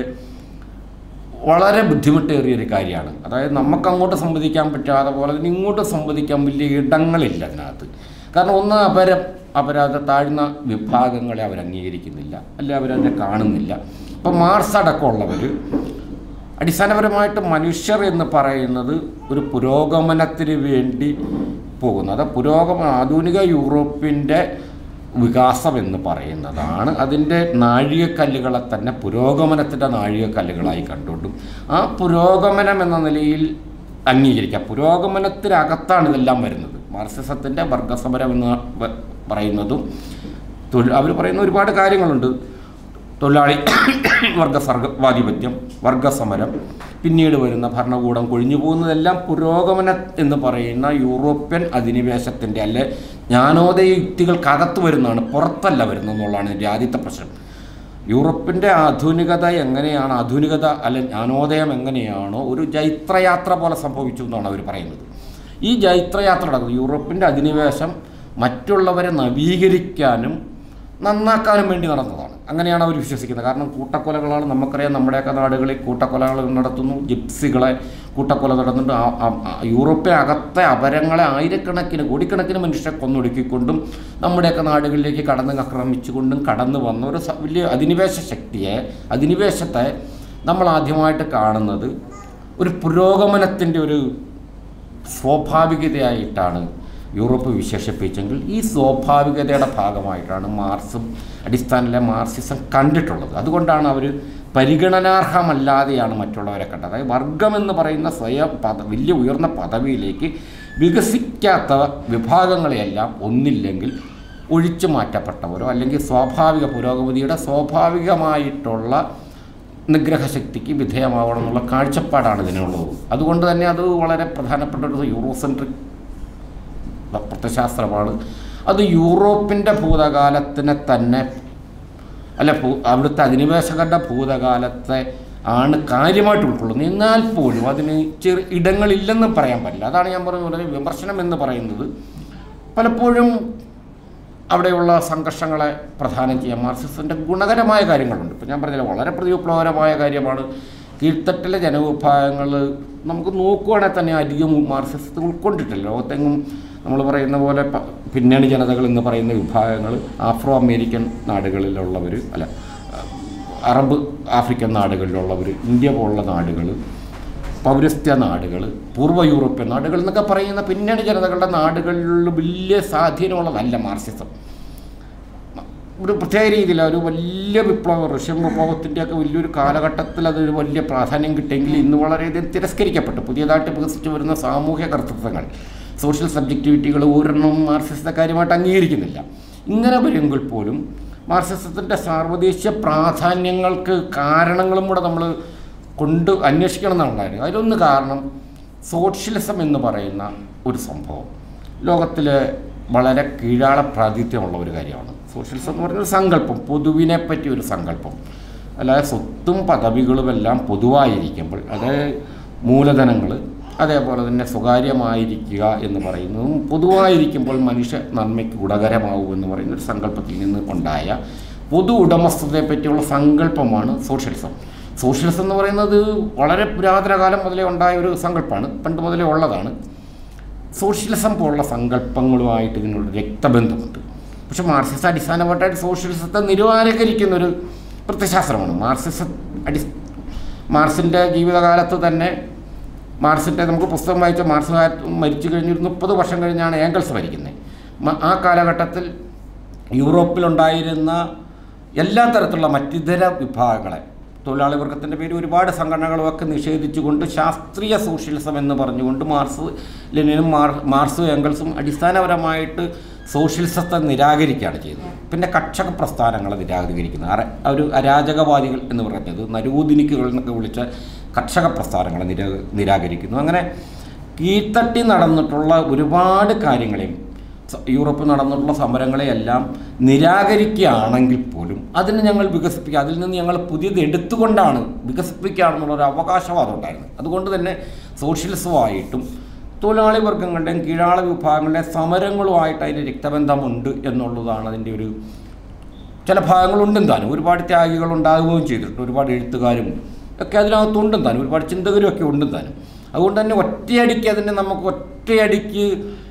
വളരെ ബുദ്ധിമുട്ടേറിയൊരു കാര്യമാണ് അതായത് നമുക്ക് അങ്ങോട്ട് സംവദിക്കാൻ പറ്റാതെ പോലെ തന്നെ ഇങ്ങോട്ട് സംവദിക്കാൻ വലിയ ഇടങ്ങളില്ല അതിനകത്ത് കാരണം ഒന്ന് അപരം അപരാധ താഴ്ന്ന വിഭാഗങ്ങളെ അവർ അംഗീകരിക്കുന്നില്ല അല്ലെ അവരതിനെ കാണുന്നില്ല ഇപ്പം മാർസ് അടക്കമുള്ളവർ അടിസ്ഥാനപരമായിട്ട് മനുഷ്യർ എന്ന് പറയുന്നത് ഒരു പുരോഗമനത്തിന് വേണ്ടി പോകുന്നത് പുരോഗമ ആധുനിക യൂറോപ്പിൻ്റെ വികാസം എന്ന് പറയുന്നതാണ് അതിൻ്റെ നാഴികക്കല്ലുകളെ തന്നെ പുരോഗമനത്തിൻ്റെ നാഴികക്കല്ലുകളായി കണ്ടുകൊണ്ടും ആ പുരോഗമനം എന്ന നിലയിൽ അംഗീകരിക്കാം പുരോഗമനത്തിനകത്താണ് ഇതെല്ലാം വരുന്നത് മാർക്സിസത്തിൻ്റെ വർഗസമരം എന്ന് പ- പറയുന്നതും തൊഴിൽ അവർ പറയുന്ന ഒരുപാട് കാര്യങ്ങളുണ്ട് തൊഴിലാളി വർഗ സർഗവാധിപത്യം വർഗസമരം പിന്നീട് വരുന്ന ഭരണകൂടം കൊഴിഞ്ഞു പോകുന്നതെല്ലാം പുരോഗമന എന്ന് പറയുന്ന യൂറോപ്യൻ അധിനിവേശത്തിൻ്റെ അല്ലെ ജ്ഞാനോദയ യുക്തികൾക്കകത്ത് വരുന്നതാണ് പുറത്തല്ല വരുന്നത് എന്നുള്ളതാണ് ഇതിൻ്റെ ആദ്യത്തെ പ്രശ്നം യൂറോപ്പിൻ്റെ ആധുനികത എങ്ങനെയാണ് ആധുനികത അല്ലെ ജ്ഞാനോദയം എങ്ങനെയാണോ ഒരു ജൈത്രയാത്ര പോലെ സംഭവിച്ചു എന്നാണ് അവർ പറയുന്നത് ഈ ജൈത്രയാത്ര നടക്കുന്നത് യൂറോപ്പിൻ്റെ അധിനിവേശം മറ്റുള്ളവരെ നവീകരിക്കാനും നന്നാക്കാനും വേണ്ടി നടന്നതാണ് അങ്ങനെയാണ് അവർ വിശ്വസിക്കുന്നത് കാരണം കൂട്ടക്കൊലകളാണ് നമുക്കറിയാം നമ്മുടെയൊക്കെ നാടുകളിൽ കൂട്ടക്കൊലകൾ നടത്തുന്നു ജിപ്സികളെ കൂട്ടക്കൊല നടന്നിട്ട് ആ- ആ- ആ യൂറോപ്പിൽ അകത്തെ അപരങ്ങളെ ആയിരക്കണക്കിന് കോടിക്കണക്കിന് മനുഷ്യരെ കൊന്നൊടുക്കിക്കൊണ്ടും നമ്മുടെയൊക്കെ നാടുകളിലേക്ക് കടന്ന് ആക്രമിച്ചുകൊണ്ടും കടന്നു വന്ന ഒരു സ- വലിയ അധിനിവേശ ശക്തിയെ അധിനിവേശത്തെ നമ്മൾ ആദ്യമായിട്ട് കാണുന്നത് ഒരു പുരോഗമനത്തിൻ്റെ ഒരു സ്വാഭാവികതയായിട്ടാണ് യൂറോപ്പ് വിശേഷിപ്പിച്ചെങ്കിൽ ഈ സ്വാഭാവികതയുടെ ഭാഗമായിട്ടാണ് മാർക്സും അടിസ്ഥാനത്തിലെ മാർക്സിസം കണ്ടിട്ടുള്ളത് അതുകൊണ്ടാണ് അവർ പരിഗണനാർഹമല്ലാതെയാണ് മറ്റുള്ളവരെ കണ്ടത് അതായത് വർഗം എന്ന് പറയുന്ന സ്വയം പദ വലിയ ഉയർന്ന പദവിയിലേക്ക് വികസിക്കാത്ത വിഭാഗങ്ങളെയെല്ലാം ഒന്നില്ലെങ്കിൽ ഒഴിച്ചു മാറ്റപ്പെട്ടവരോ അല്ലെങ്കിൽ സ്വാഭാവിക പുരോഗതിയുടെ സ്വാഭാവികമായിട്ടുള്ള നിഗ്രഹശക്തിക്ക് വിധേയമാവണം എന്നുള്ള കാഴ്ചപ്പാടാണ് ഇതിനുള്ളത് അതുകൊണ്ട് തന്നെ അത് വളരെ പ്രധാനപ്പെട്ട ഒരു യൂറോസെൻട്രിക് പ്രത്യശാസ്ത്രമാണ് അത് യൂറോപ്പിൻ്റെ ഭൂതകാലത്തിനെ തന്നെ അല്ല ഭൂ അവിടുത്തെ അധിനിവേശകരുടെ ഭൂതകാലത്തെ ആണ് കാര്യമായിട്ട് ഉൾക്കൊള്ളുന്നത് എന്നാൽ പോലും അതിന് ചെറു ഇടങ്ങളില്ലെന്നും പറയാൻ പറ്റില്ല അതാണ് ഞാൻ പറഞ്ഞ പോലെ വിമർശനം എന്ന് പറയുന്നത് പലപ്പോഴും അവിടെയുള്ള സംഘർഷങ്ങളെ പ്രധാനം ചെയ്യാൻ മാർക്സിസത്തിൻ്റെ ഗുണകരമായ കാര്യങ്ങളുണ്ട് ഇപ്പം ഞാൻ പറഞ്ഞില്ല വളരെ പ്രതിവിപ്ലവകരമായ കാര്യമാണ് കീഴ്ത്തട്ടിലെ ജനവിഭാഗങ്ങൾ നമുക്ക് നോക്കുവാണെങ്കിൽ തന്നെ അധികം മാർക്സിസത്തെ ഉൾക്കൊണ്ടിട്ടില്ല ലോകത്തെങ്ങും നമ്മൾ പറയുന്ന പോലെ പ- പിന്നണി ജനതകൾ എന്ന് പറയുന്ന വിഭാഗങ്ങൾ ആഫ്രോ അമേരിക്കൻ നാടുകളിലുള്ളവർ അല്ല അറബ് ആഫ്രിക്കൻ നാടുകളിലുള്ളവർ ഇന്ത്യ പോലുള്ള നാടുകൾ പൗരസ്ത്യ നാടുകൾ പൂർവ്വ യൂറോപ്യൻ നാടുകൾ എന്നൊക്കെ പറയുന്ന പിന്നണി ജനതകളുടെ നാടുകളിൽ വലിയ സ്വാധീനമുള്ളതല്ല മാർക്സിസം ഒരു പ്രത്യേക രീതിയിൽ ഒരു വലിയ വിപ്ലവം റഷ്യൻ വിപ്ലവത്തിൻ്റെയൊക്കെ വലിയൊരു കാലഘട്ടത്തിൽ അതൊരു വലിയ പ്രാധാന്യം കിട്ടിയെങ്കിൽ ഇന്ന് വളരെയധികം തിരസ്കരിക്കപ്പെട്ടു പുതിയതായിട്ട് വികസിച്ചു വരുന്ന സാമൂഹ്യ കർത്തൃത്വങ്ങൾ സോഷ്യൽ സബ്ജക്റ്റിവിറ്റികൾ ഒരെണ്ണം മാർക്സിസത്തെ കാര്യമായിട്ട് അംഗീകരിക്കുന്നില്ല ഇങ്ങനെ വരുമെങ്കിൽ പോലും മാർക്സിസത്തിൻ്റെ സാർവദേശീയ പ്രാധാന്യങ്ങൾക്ക് കാരണങ്ങളും കൂടെ നമ്മൾ കൊണ്ട് അന്വേഷിക്കണം എന്നാണ് കാര്യം അതിലൊന്ന് കാരണം സോഷ്യലിസം എന്ന് പറയുന്ന ഒരു സംഭവം ലോകത്തിലെ വളരെ കീഴാള പ്രാതിഥ്യമുള്ള ഒരു കാര്യമാണ് സോഷ്യലിസം എന്ന് പറയുന്ന ഒരു സങ്കല്പം പൊതുവിനെ പറ്റി ഒരു സങ്കല്പം അല്ലാതെ സ്വത്തും പദവികളുമെല്ലാം പൊതുവായിരിക്കുമ്പോൾ അത് മൂലധനങ്ങൾ അതേപോലെ തന്നെ സ്വകാര്യമായിരിക്കുക എന്ന് പറയുന്നതും പൊതുവായിരിക്കുമ്പോൾ മനുഷ്യ നന്മയ്ക്ക് ഗുണകരമാവും എന്ന് പറയുന്ന ഒരു സങ്കല്പത്തിൽ നിന്ന് ഉണ്ടായ പൊതു ഉടമസ്ഥതയെ പറ്റിയുള്ള സങ്കല്പമാണ് സോഷ്യലിസം സോഷ്യലിസം എന്ന് പറയുന്നത് വളരെ പുരാതന കാലം മുതലേ ഉണ്ടായ ഒരു സങ്കല്പമാണ് പണ്ട് മുതലേ ഉള്ളതാണ് സോഷ്യലിസം പോലുള്ള സങ്കല്പങ്ങളുമായിട്ട് ഇതിനൊരു രക്തബന്ധമുണ്ട് പക്ഷെ മാർക്സിസം അടിസ്ഥാനപരമായിട്ട് സോഷ്യലിസത്തെ നിരുപാലകരിക്കുന്ന ഒരു പ്രത്യശാസ്ത്രമാണ് മാർക്സിസം അടി മാർക്സിൻ്റെ ജീവിതകാലത്ത് തന്നെ മാർക്സിൻ്റെ നമുക്ക് പുസ്തകം വായിച്ച മാർക്സ് കാലത്ത് മരിച്ചു കഴിഞ്ഞൊരു മുപ്പത് വർഷം കഴിഞ്ഞാണ് ഏംഗൽസ് മരിക്കുന്നത് മ- ആ കാലഘട്ടത്തിൽ യൂറോപ്പിലുണ്ടായിരുന്ന എല്ലാ തരത്തിലുള്ള മറ്റിതര വിഭാഗങ്ങളെ തൊഴിലാളി വർഗത്തിൻ്റെ പേര് ഒരുപാട് സംഘടനകളുമൊക്കെ നിഷേധിച്ചുകൊണ്ട് ശാസ്ത്രീയ സോഷ്യലിസം എന്ന് പറഞ്ഞുകൊണ്ട് മാർസ് ലെനിനും മാർ മാർസും എംഗൽസും അടിസ്ഥാനപരമായിട്ട് സോഷ്യലിസത്തെ നിരാകരിക്കുകയാണ് ചെയ്യുന്നത് പിന്നെ കർഷക പ്രസ്ഥാനങ്ങളെ നിരാകരിക്കുന്നത് അറ ഒരു അരാജകവാദികൾ എന്ന് പറഞ്ഞത് നരൂദിനിക്കുകൾ എന്നൊക്കെ വിളിച്ച കർഷക പ്രസ്ഥാനങ്ങളെ നിരാ നിരാകരിക്കുന്നു അങ്ങനെ കീഴ്ത്തട്ടി നടന്നിട്ടുള്ള ഒരുപാട് കാര്യങ്ങളെയും സ- യൂറോപ്പിൽ നടന്നിട്ടുള്ള സമരങ്ങളെയെല്ലാം നിരാകരിക്കുകയാണെങ്കിൽ പോലും അതിന് ഞങ്ങൾ വികസിപ്പിക്കുക അതിൽ നിന്ന് ഞങ്ങൾ പുതിയത് എടുത്തുകൊണ്ടാണ് വികസിപ്പിക്കുകയാണെന്നുള്ള ഒരു അവകാശവാദം ഉണ്ടായിരുന്നു അതുകൊണ്ട് തന്നെ സോഷ്യലിസമായിട്ടും തൊഴിലാളി വർഗങ്ങളുടെയും കീഴാള വിഭാഗങ്ങളുടെയും സമരങ്ങളുമായിട്ട് അതിന് രക്തബന്ധമുണ്ട് എന്നുള്ളതാണ് അതിൻ്റെ ഒരു ചില ഭാഗങ്ങളുണ്ടും താനും ഒരുപാട് ത്യാഗികൾ ഉണ്ടാകുകയും ചെയ്തിട്ടുണ്ട് ഒരുപാട് എഴുത്തുകാരും ഒക്കെ അതിനകത്തുണ്ടും താനും ഒരുപാട് ചിന്തകരും ഒക്കെ ഉണ്ടും താനും അതുകൊണ്ട് തന്നെ ഒറ്റയടിക്ക് അതിനെ നമുക്ക് ഒറ്റയടിക്ക്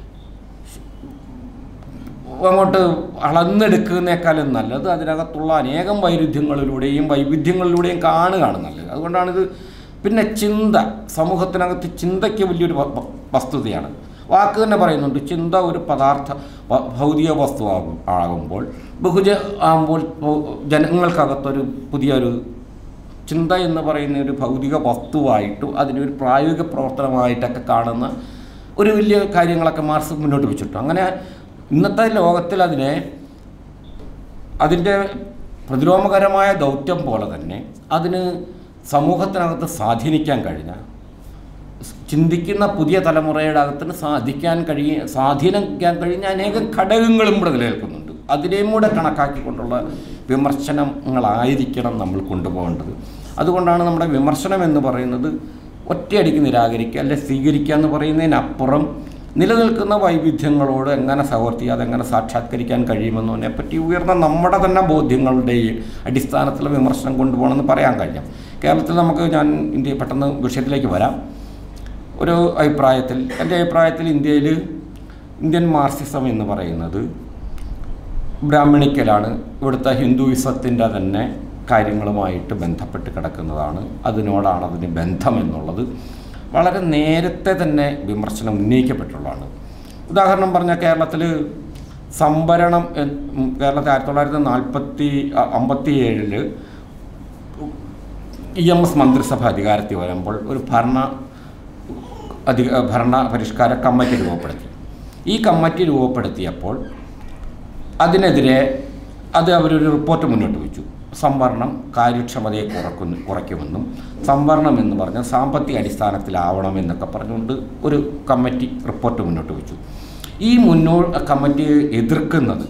അങ്ങോട്ട് അളന്നെടുക്കുന്നേക്കാളും നല്ലത് അതിനകത്തുള്ള അനേകം വൈരുദ്ധ്യങ്ങളിലൂടെയും വൈവിധ്യങ്ങളിലൂടെയും കാണുകയാണ് നല്ലത് അതുകൊണ്ടാണിത് പിന്നെ ചിന്ത സമൂഹത്തിനകത്ത് ചിന്തയ്ക്ക് വലിയൊരു വ- വ- വസ്തുതയാണ് വാക്ക് തന്നെ പറയുന്നുണ്ട് ചിന്ത ഒരു പദാർത്ഥ വ- ഭൗതിക വസ്തു ആകും ആകുമ്പോൾ ബഹുജ ആകുമ്പോൾ ബഹു- ജനങ്ങൾക്കകത്തൊരു പുതിയൊരു ചിന്ത എന്ന് പറയുന്ന ഒരു ഭൗതിക വസ്തുവായിട്ടും അതിനൊരു പ്രായോഗിക പ്രവർത്തനമായിട്ടൊക്കെ കാണുന്ന ഒരു വലിയ കാര്യങ്ങളൊക്കെ മാർക്സ് മുന്നോട്ട് വെച്ചിട്ടു അങ്ങനെ ഇന്നത്തെ ലോകത്തിൽ അതിനെ അതിൻ്റെ പ്രതിലോമകരമായ ദൗത്യം പോലെ തന്നെ അതിന് സമൂഹത്തിനകത്ത് സ്വാധീനിക്കാൻ കഴിഞ്ഞ ചിന്തിക്കുന്ന പുതിയ തലമുറയുടെ അകത്തിന് സാധിക്കാൻ കഴിയ സ്വാധീനിക്കാൻ കഴിഞ്ഞ അനേകം ഘടകങ്ങളും ഇവിടെ നിലനിൽക്കുന്നുണ്ട് അതിനെയും കൂടെ കണക്കാക്കിക്കൊണ്ടുള്ള വിമർശനങ്ങളായിരിക്കണം നമ്മൾ കൊണ്ടുപോകേണ്ടത് അതുകൊണ്ടാണ് നമ്മുടെ വിമർശനം എന്ന് പറയുന്നത് ഒറ്റയടിക്ക് നിരാകരിക്കുക അല്ലെ സ്വീകരിക്കുക എന്ന് പറയുന്നതിനപ്പുറം നിലനിൽക്കുന്ന വൈവിധ്യങ്ങളോട് എങ്ങനെ സഹവർത്തി അതെങ്ങനെ സാക്ഷാത്കരിക്കാൻ കഴിയുമെന്നതിനെ പറ്റി ഉയർന്ന നമ്മുടെ തന്നെ ബോധ്യങ്ങളുടെ അടിസ്ഥാനത്തിലുള്ള വിമർശനം കൊണ്ടുപോകണമെന്ന് പറയാൻ കഴിയും കേരളത്തിൽ നമുക്ക് ഞാൻ ഇന്ത്യ പെട്ടെന്ന് വിഷയത്തിലേക്ക് വരാം ഒരു അഭിപ്രായത്തിൽ എൻ്റെ അഭിപ്രായത്തിൽ ഇന്ത്യയിൽ ഇന്ത്യൻ മാർക്സിസം എന്ന് പറയുന്നത് ബ്രാഹ്മണിക്കലാണ് ഇവിടുത്തെ ഹിന്ദുയിസത്തിൻ്റെ തന്നെ കാര്യങ്ങളുമായിട്ട് ബന്ധപ്പെട്ട് കിടക്കുന്നതാണ് അതിനോടാണ് അതിന് ബന്ധം എന്നുള്ളത് വളരെ നേരത്തെ തന്നെ വിമർശനം ഉന്നയിക്കപ്പെട്ടുള്ളതാണ് ഉദാഹരണം പറഞ്ഞാൽ കേരളത്തിൽ സംവരണം എൻ- ഉം, കേരളത്തിൽ ആയിരത്തി തൊള്ളായിരത്തി നാൽപ്പത്തി അമ്പത്തി ഏഴില് ഇ എം എസ് മന്ത്രിസഭ അധികാരത്തിൽ വരുമ്പോൾ ഒരു ഭരണ അധിക ഭരണ പരിഷ്കാര കമ്മിറ്റി രൂപപ്പെടുത്തി ഈ കമ്മിറ്റി രൂപപ്പെടുത്തിയപ്പോൾ അതിനെതിരെ അത് അവരൊരു റിപ്പോർട്ട് മുന്നോട്ട് വെച്ചു സംവരണം കാര്യക്ഷമതയെ കുറക്കുന്നു കുറയ്ക്കുമെന്നും സംവരണം എന്ന് പറഞ്ഞാൽ സാമ്പത്തിക അടിസ്ഥാനത്തിലാവണം എന്നൊക്കെ പറഞ്ഞുകൊണ്ട് ഒരു കമ്മിറ്റി റിപ്പോർട്ട് മുന്നോട്ട് വെച്ചു ഈ മുന്നോ കമ്മിറ്റിയെ എതിർക്കുന്നത്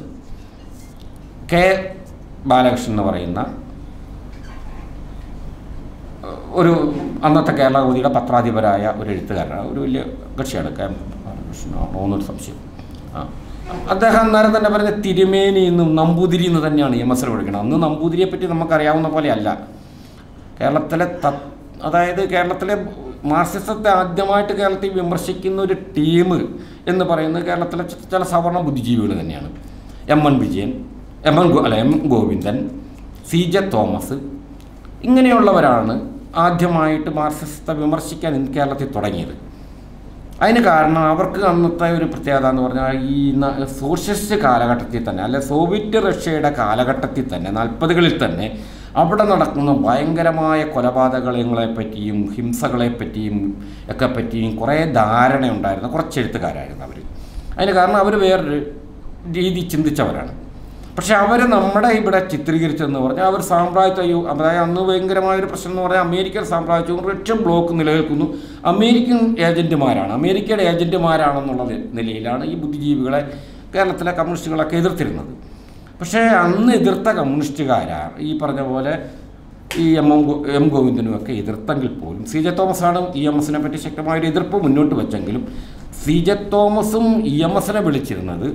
കെ ബാലകൃഷ്ണൻ എന്ന് പറയുന്ന ഏഹ്, ഒരു അന്നത്തെ കേരള കൗമുദിയുടെ പത്രാധിപരായ ഒരു എഴുത്തുകാരനാണ് ഒരു വലിയ കക്ഷിയാണ് കെ എം ബാലകൃഷ്ണനാണോ എന്നൊരു സംശയം ആ അദ്ദേഹം അന്നേരം തന്നെ പറഞ്ഞ തിരുമേനി എന്നും നമ്പൂതിരി എന്ന് തന്നെയാണ് എം എസ് വിളിക്കുന്നത് അന്ന് നമ്പൂതിരിയെ പറ്റി നമുക്കറിയാവുന്ന പോലെയല്ല കേരളത്തിലെ ത അതായത് കേരളത്തിലെ മാർക്സിസത്തെ ആദ്യമായിട്ട് കേരളത്തിൽ വിമർശിക്കുന്ന ഒരു ടീം എന്ന് പറയുന്നത് കേരളത്തിലെ ചി- ചില സവർണ ബുദ്ധിജീവികൾ തന്നെയാണ് M N Vijayan M N ഗോ- അല്ല M Govindan C J Thomas ഇങ്ങനെയുള്ളവരാണ് ആദ്യമായിട്ട് മാർക്സിസത്തെ വിമർശിക്കാൻ ഇന്ന് കേരളത്തിൽ തുടങ്ങിയത് അതിന് കാരണം അവർക്ക് അന്നത്തെ ഒരു പ്രത്യേകത എന്ന് പറഞ്ഞാൽ ഈ ന- സോഷ്യലിസ്റ്റ് കാലഘട്ടത്തിൽ തന്നെ അല്ലെ സോവിയറ്റ് റഷ്യയുടെ കാലഘട്ടത്തിൽ തന്നെ നാൽപ്പതുകളിൽ തന്നെ അവിടെ നടക്കുന്ന ഭയങ്കരമായ കൊലപാതകങ്ങളെ പറ്റിയും ഹിംസകളെ പറ്റിയും ഒക്കെ പറ്റിയും കുറേ ധാരണയുണ്ടായിരുന്ന കുറച്ച് എഴുത്തുകാരായിരുന്നു അവർ അതിന് കാരണം അവർ വേറൊരു രീതി ചിന്തിച്ചവരാണ് പക്ഷെ അവർ നമ്മുടെ ഇവിടെ ചിത്രീകരിച്ചതെന്ന് പറഞ്ഞാൽ അവർ സാമ്രാജ്യത്വ യു- അതായത് അന്ന് ഭയങ്കരമായ ഒരു പ്രശ്നം എന്ന് പറഞ്ഞാൽ അമേരിക്കൻ സാമ്രാജ്യവും റഷ്യൻ ബ്ലോക്ക് നിലനിൽക്കുന്നു അമേരിക്കൻ ഏജന്റുമാരാണ് അമേരിക്കയുടെ ഏജന്റുമാരാണെന്നുള്ള നി- നിലയിലാണ് ഈ ബുദ്ധിജീവികളെ കേരളത്തിലെ കമ്മ്യൂണിസ്റ്റുകളൊക്കെ എതിർത്തിരുന്നത് പക്ഷേ അന്ന് എതിർത്ത കമ്മ്യൂണിസ്റ്റുകാരാ ഈ പറഞ്ഞ പോലെ ഈ എം എം ഗോ- എം ഗോവിന്ദനും ഒക്കെ എതിർത്തെങ്കിൽ പോലും സി ജെ തോമസാണ് ഇ എം എസിനെ പറ്റി ശക്തമായൊരു എതിർപ്പ് മുന്നോട്ട് വെച്ചെങ്കിലും സി ജെ തോമസും ഇ എം എസിനെ വിളിച്ചിരുന്നത്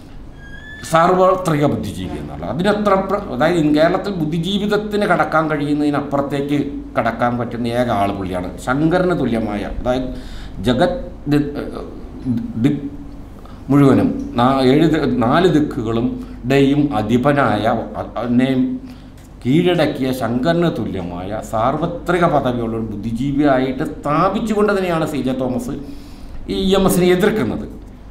സാർവത്രിക ബുദ്ധിജീവി എന്നുള്ളത് അതിനത്ര പ്ര- അതായത് ഇൻ കേരളത്തിൽ ബുദ്ധിജീവിതത്തിന് കടക്കാൻ കഴിയുന്നതിനപ്പുറത്തേക്ക് കടക്കാൻ പറ്റുന്ന ഏക ആൾ പുള്ളിയാണ് ശങ്കരന് തുല്യമായ അതായത് ജഗത് ദി- ദിക് മുഴുവനും നാ- ഏഴ് ദി- നാല് ദിക്കുകളും ഡേയും അധിപനായ അതിനെയും കീഴടക്കിയ ശങ്കരന് തുല്യമായ സാർവത്രിക പദവിയുള്ള ഒരു ബുദ്ധിജീവിയായിട്ട് സ്ഥാപിച്ചുകൊണ്ട് തന്നെയാണ് സി ജെ തോമസ് ഈ ഇ എം എസിനെ എതിർക്കുന്നത്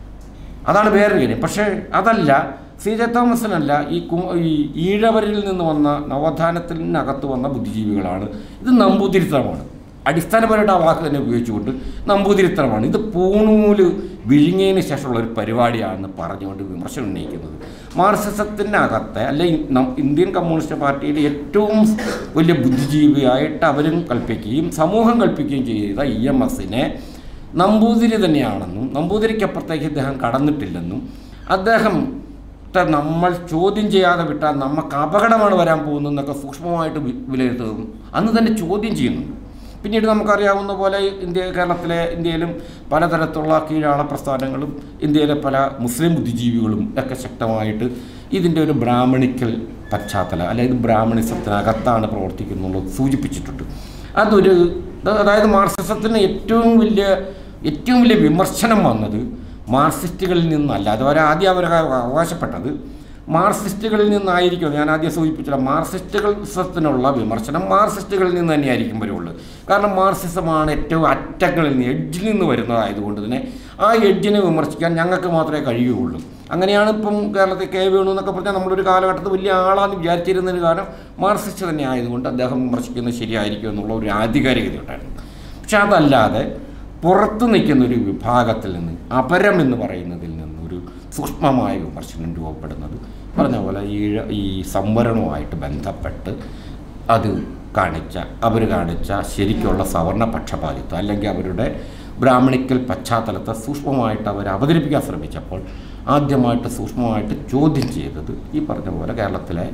അതാണ് വേറൊരു കാര്യം പക്ഷേ അതല്ല സി ജെ തോമസിനല്ല ഈ കു ഈ ഈഴവരിൽ നിന്ന് വന്ന നവോത്ഥാനത്തിനകത്ത് വന്ന ബുദ്ധിജീവികളാണ് ഇത് നമ്പൂതിരിത്തരമാണ് അടിസ്ഥാനപരമായിട്ട് ആ വാക്ക് തന്നെ ഉപയോഗിച്ചുകൊണ്ട് നമ്പൂതിരിത്തരമാണ് ഇത് പൂണൂല് വിഴുങ്ങിയതിന് ശേഷമുള്ള ഒരു പരിപാടിയാണെന്ന് പറഞ്ഞുകൊണ്ട് വിമർശനം ഉന്നയിക്കുന്നത് മാർക്സിസത്തിനകത്തെ അല്ലെ ഇന്ത്യൻ കമ്മ്യൂണിസ്റ്റ് പാർട്ടിയിലെ ഏറ്റവും വലിയ ബുദ്ധിജീവിയായിട്ട് അവരും കൽപ്പിക്കുകയും സമൂഹം കൽപ്പിക്കുകയും ചെയ്ത ഇ എം എസിനെ നമ്പൂതിരി തന്നെയാണെന്നും നമ്പൂതിരിക്കപ്പുറത്തേക്ക് ഇദ്ദേഹം കടന്നിട്ടില്ലെന്നും അദ്ദേഹം ത്തെ നമ്മൾ ചോദ്യം ചെയ്യാതെ വിട്ടാൽ നമുക്ക് അപകടമാണ് വരാൻ പോകുന്നതെന്നൊക്കെ സൂക്ഷ്മമായിട്ട് വി- വിലയിരുത്തും അന്ന് തന്നെ ചോദ്യം ചെയ്യുന്നുണ്ട് പിന്നീട് നമുക്കറിയാവുന്ന പോലെ ഇന്ത്യ കേരളത്തിലെ ഇന്ത്യയിലും പലതരത്തിലുള്ള കീഴാള പ്രസ്ഥാനങ്ങളും ഇന്ത്യയിലെ പല മുസ്ലിം ബുദ്ധിജീവികളും ഒക്കെ ശക്തമായിട്ട് ഇതിൻ്റെ ഒരു ബ്രാഹ്മണിക്കൽ പശ്ചാത്തലം അല്ലെങ്കിൽ ബ്രാഹ്മണിസത്തിനകത്താണ് പ്രവർത്തിക്കുന്നുള്ളത് സൂചിപ്പിച്ചിട്ടുണ്ട് അതൊരു അതായത് മാർക്സിസത്തിന് ഏറ്റവും വലിയ ഏറ്റവും വലിയ വിമർശനം വന്നത് മാർക്സിസ്റ്റുകളിൽ നിന്നല്ല അതുവരെ ആദ്യം അവർ അവകാശപ്പെട്ടത് മാർക്സിസ്റ്റുകളിൽ നിന്നായിരിക്കും ഞാൻ ആദ്യം സൂചിപ്പിച്ചില്ല മാർക്സിസ്റ്റുകൾസത്തിനുള്ള വിമർശനം മാർക്സിസ്റ്റുകളിൽ നിന്ന് തന്നെയായിരിക്കും വരുള്ളൂ കാരണം മാർക്സിസമാണ് ഏറ്റവും അറ്റങ്ങളിൽ നിന്ന് എഡ്ജിൽ നിന്ന് വരുന്നതായതുകൊണ്ട് തന്നെ ആ എഡ്ജിനെ വിമർശിക്കാൻ ഞങ്ങൾക്ക് മാത്രമേ കഴിയുകയുള്ളൂ അങ്ങനെയാണ് ഇപ്പം കേരളത്തിൽ കെ വേണു എന്നൊക്കെ പറഞ്ഞാൽ നമ്മളൊരു കാലഘട്ടത്തിൽ വലിയ ആളാന്ന് വിചാരിച്ചിരുന്നതിന് കാരണം മാർക്സിസ്റ്റ് തന്നെ ആയതുകൊണ്ട് അദ്ദേഹം വിമർശിക്കുന്നത് ശരിയായിരിക്കും എന്നുള്ള ഒരു ആധികാരികത ഉണ്ടായിരുന്നു പക്ഷെ അതല്ലാതെ പുറത്തു നിൽക്കുന്ന ഒരു വിഭാഗത്തിൽ നിന്ന് അപരം എന്ന് പറയുന്നതിൽ നിന്ന് ഒരു സൂക്ഷ്മമായ വിമർശനം രൂപപ്പെടുന്നത് പറഞ്ഞ പോലെ ഈ ഈ സംവരണവുമായിട്ട് ബന്ധപ്പെട്ട് അത് കാണിച്ച അവർ കാണിച്ച ശരിക്കുള്ള സവർണ പക്ഷപാതിത്വം അല്ലെങ്കിൽ അവരുടെ ബ്രാഹ്മണിക്കൽ പശ്ചാത്തലത്തെ സൂക്ഷ്മമായിട്ട് അവർ അവതരിപ്പിക്കാൻ ശ്രമിച്ചപ്പോൾ ആദ്യമായിട്ട് സൂക്ഷ്മമായിട്ട് ചോദ്യം ചെയ്തത് ഈ പറഞ്ഞ പോലെ കേരളത്തിലെ